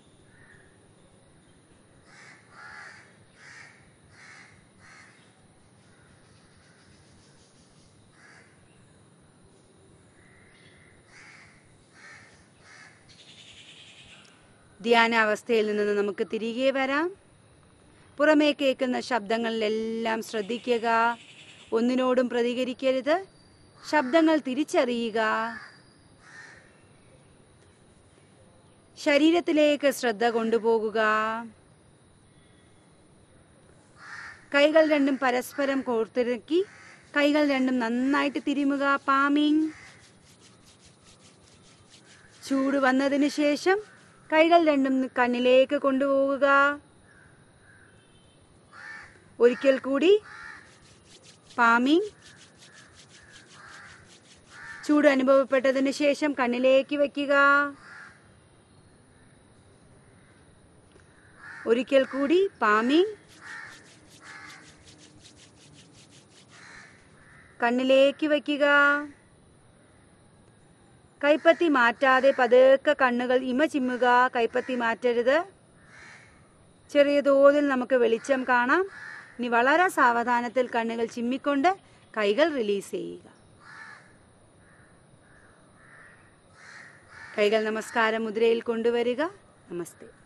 ധ്യാനാവസ്ഥയിൽ നിന്ന് നമുക്ക് തിരികെ വരാം പുറമേ കേൾക്കുന്ന ശബ്ദങ്ങളിലെല്ലാം ശ്രദ്ധിക്കുക ഒന്നിനോടും പ്രതികരിക്കരുത് ശബ്ദങ്ങൾ തിരിച്ചറിയുക ശരീരത്തിലേക്ക് ശ്രദ്ധ കൊണ്ടുപോകുക കൈകൾ രണ്ടും പരസ്പരം കോർത്തിറക്കി കൈകൾ രണ്ടും നന്നായിട്ട് തിരുമുക പാമിങ് ചൂട് വന്നതിന് ശേഷം കൈകൾ രണ്ടും കണ്ണിലേക്ക് കൊണ്ടുപോകുക ഒരിക്കൽ കൂടി പാമിങ് ചൂട് അനുഭവപ്പെട്ടതിന് ശേഷം കണ്ണിലേക്ക് വയ്ക്കുക ഒരിക്കൽ കൂടി പാമിങ് കണ്ണിലേക്ക് വയ്ക്കുക കൈപ്പത്തി മാറ്റാതെ പതുക്കെ കണ്ണുകൾ ഇമ ചിമ്മുക കൈപ്പത്തി മാറ്റരുത് ചെറിയ തോതിൽ നമുക്ക് വെളിച്ചം കാണാം ഇനി വളരെ സാവധാനത്തിൽ കണ്ണുകൾ ചിമ്മിക്കൊണ്ട് കൈകൾ റിലീസ് ചെയ്യുക കൈകൾ നമസ്കാര മുദ്രയിൽ കൊണ്ടുവരിക നമസ്തേ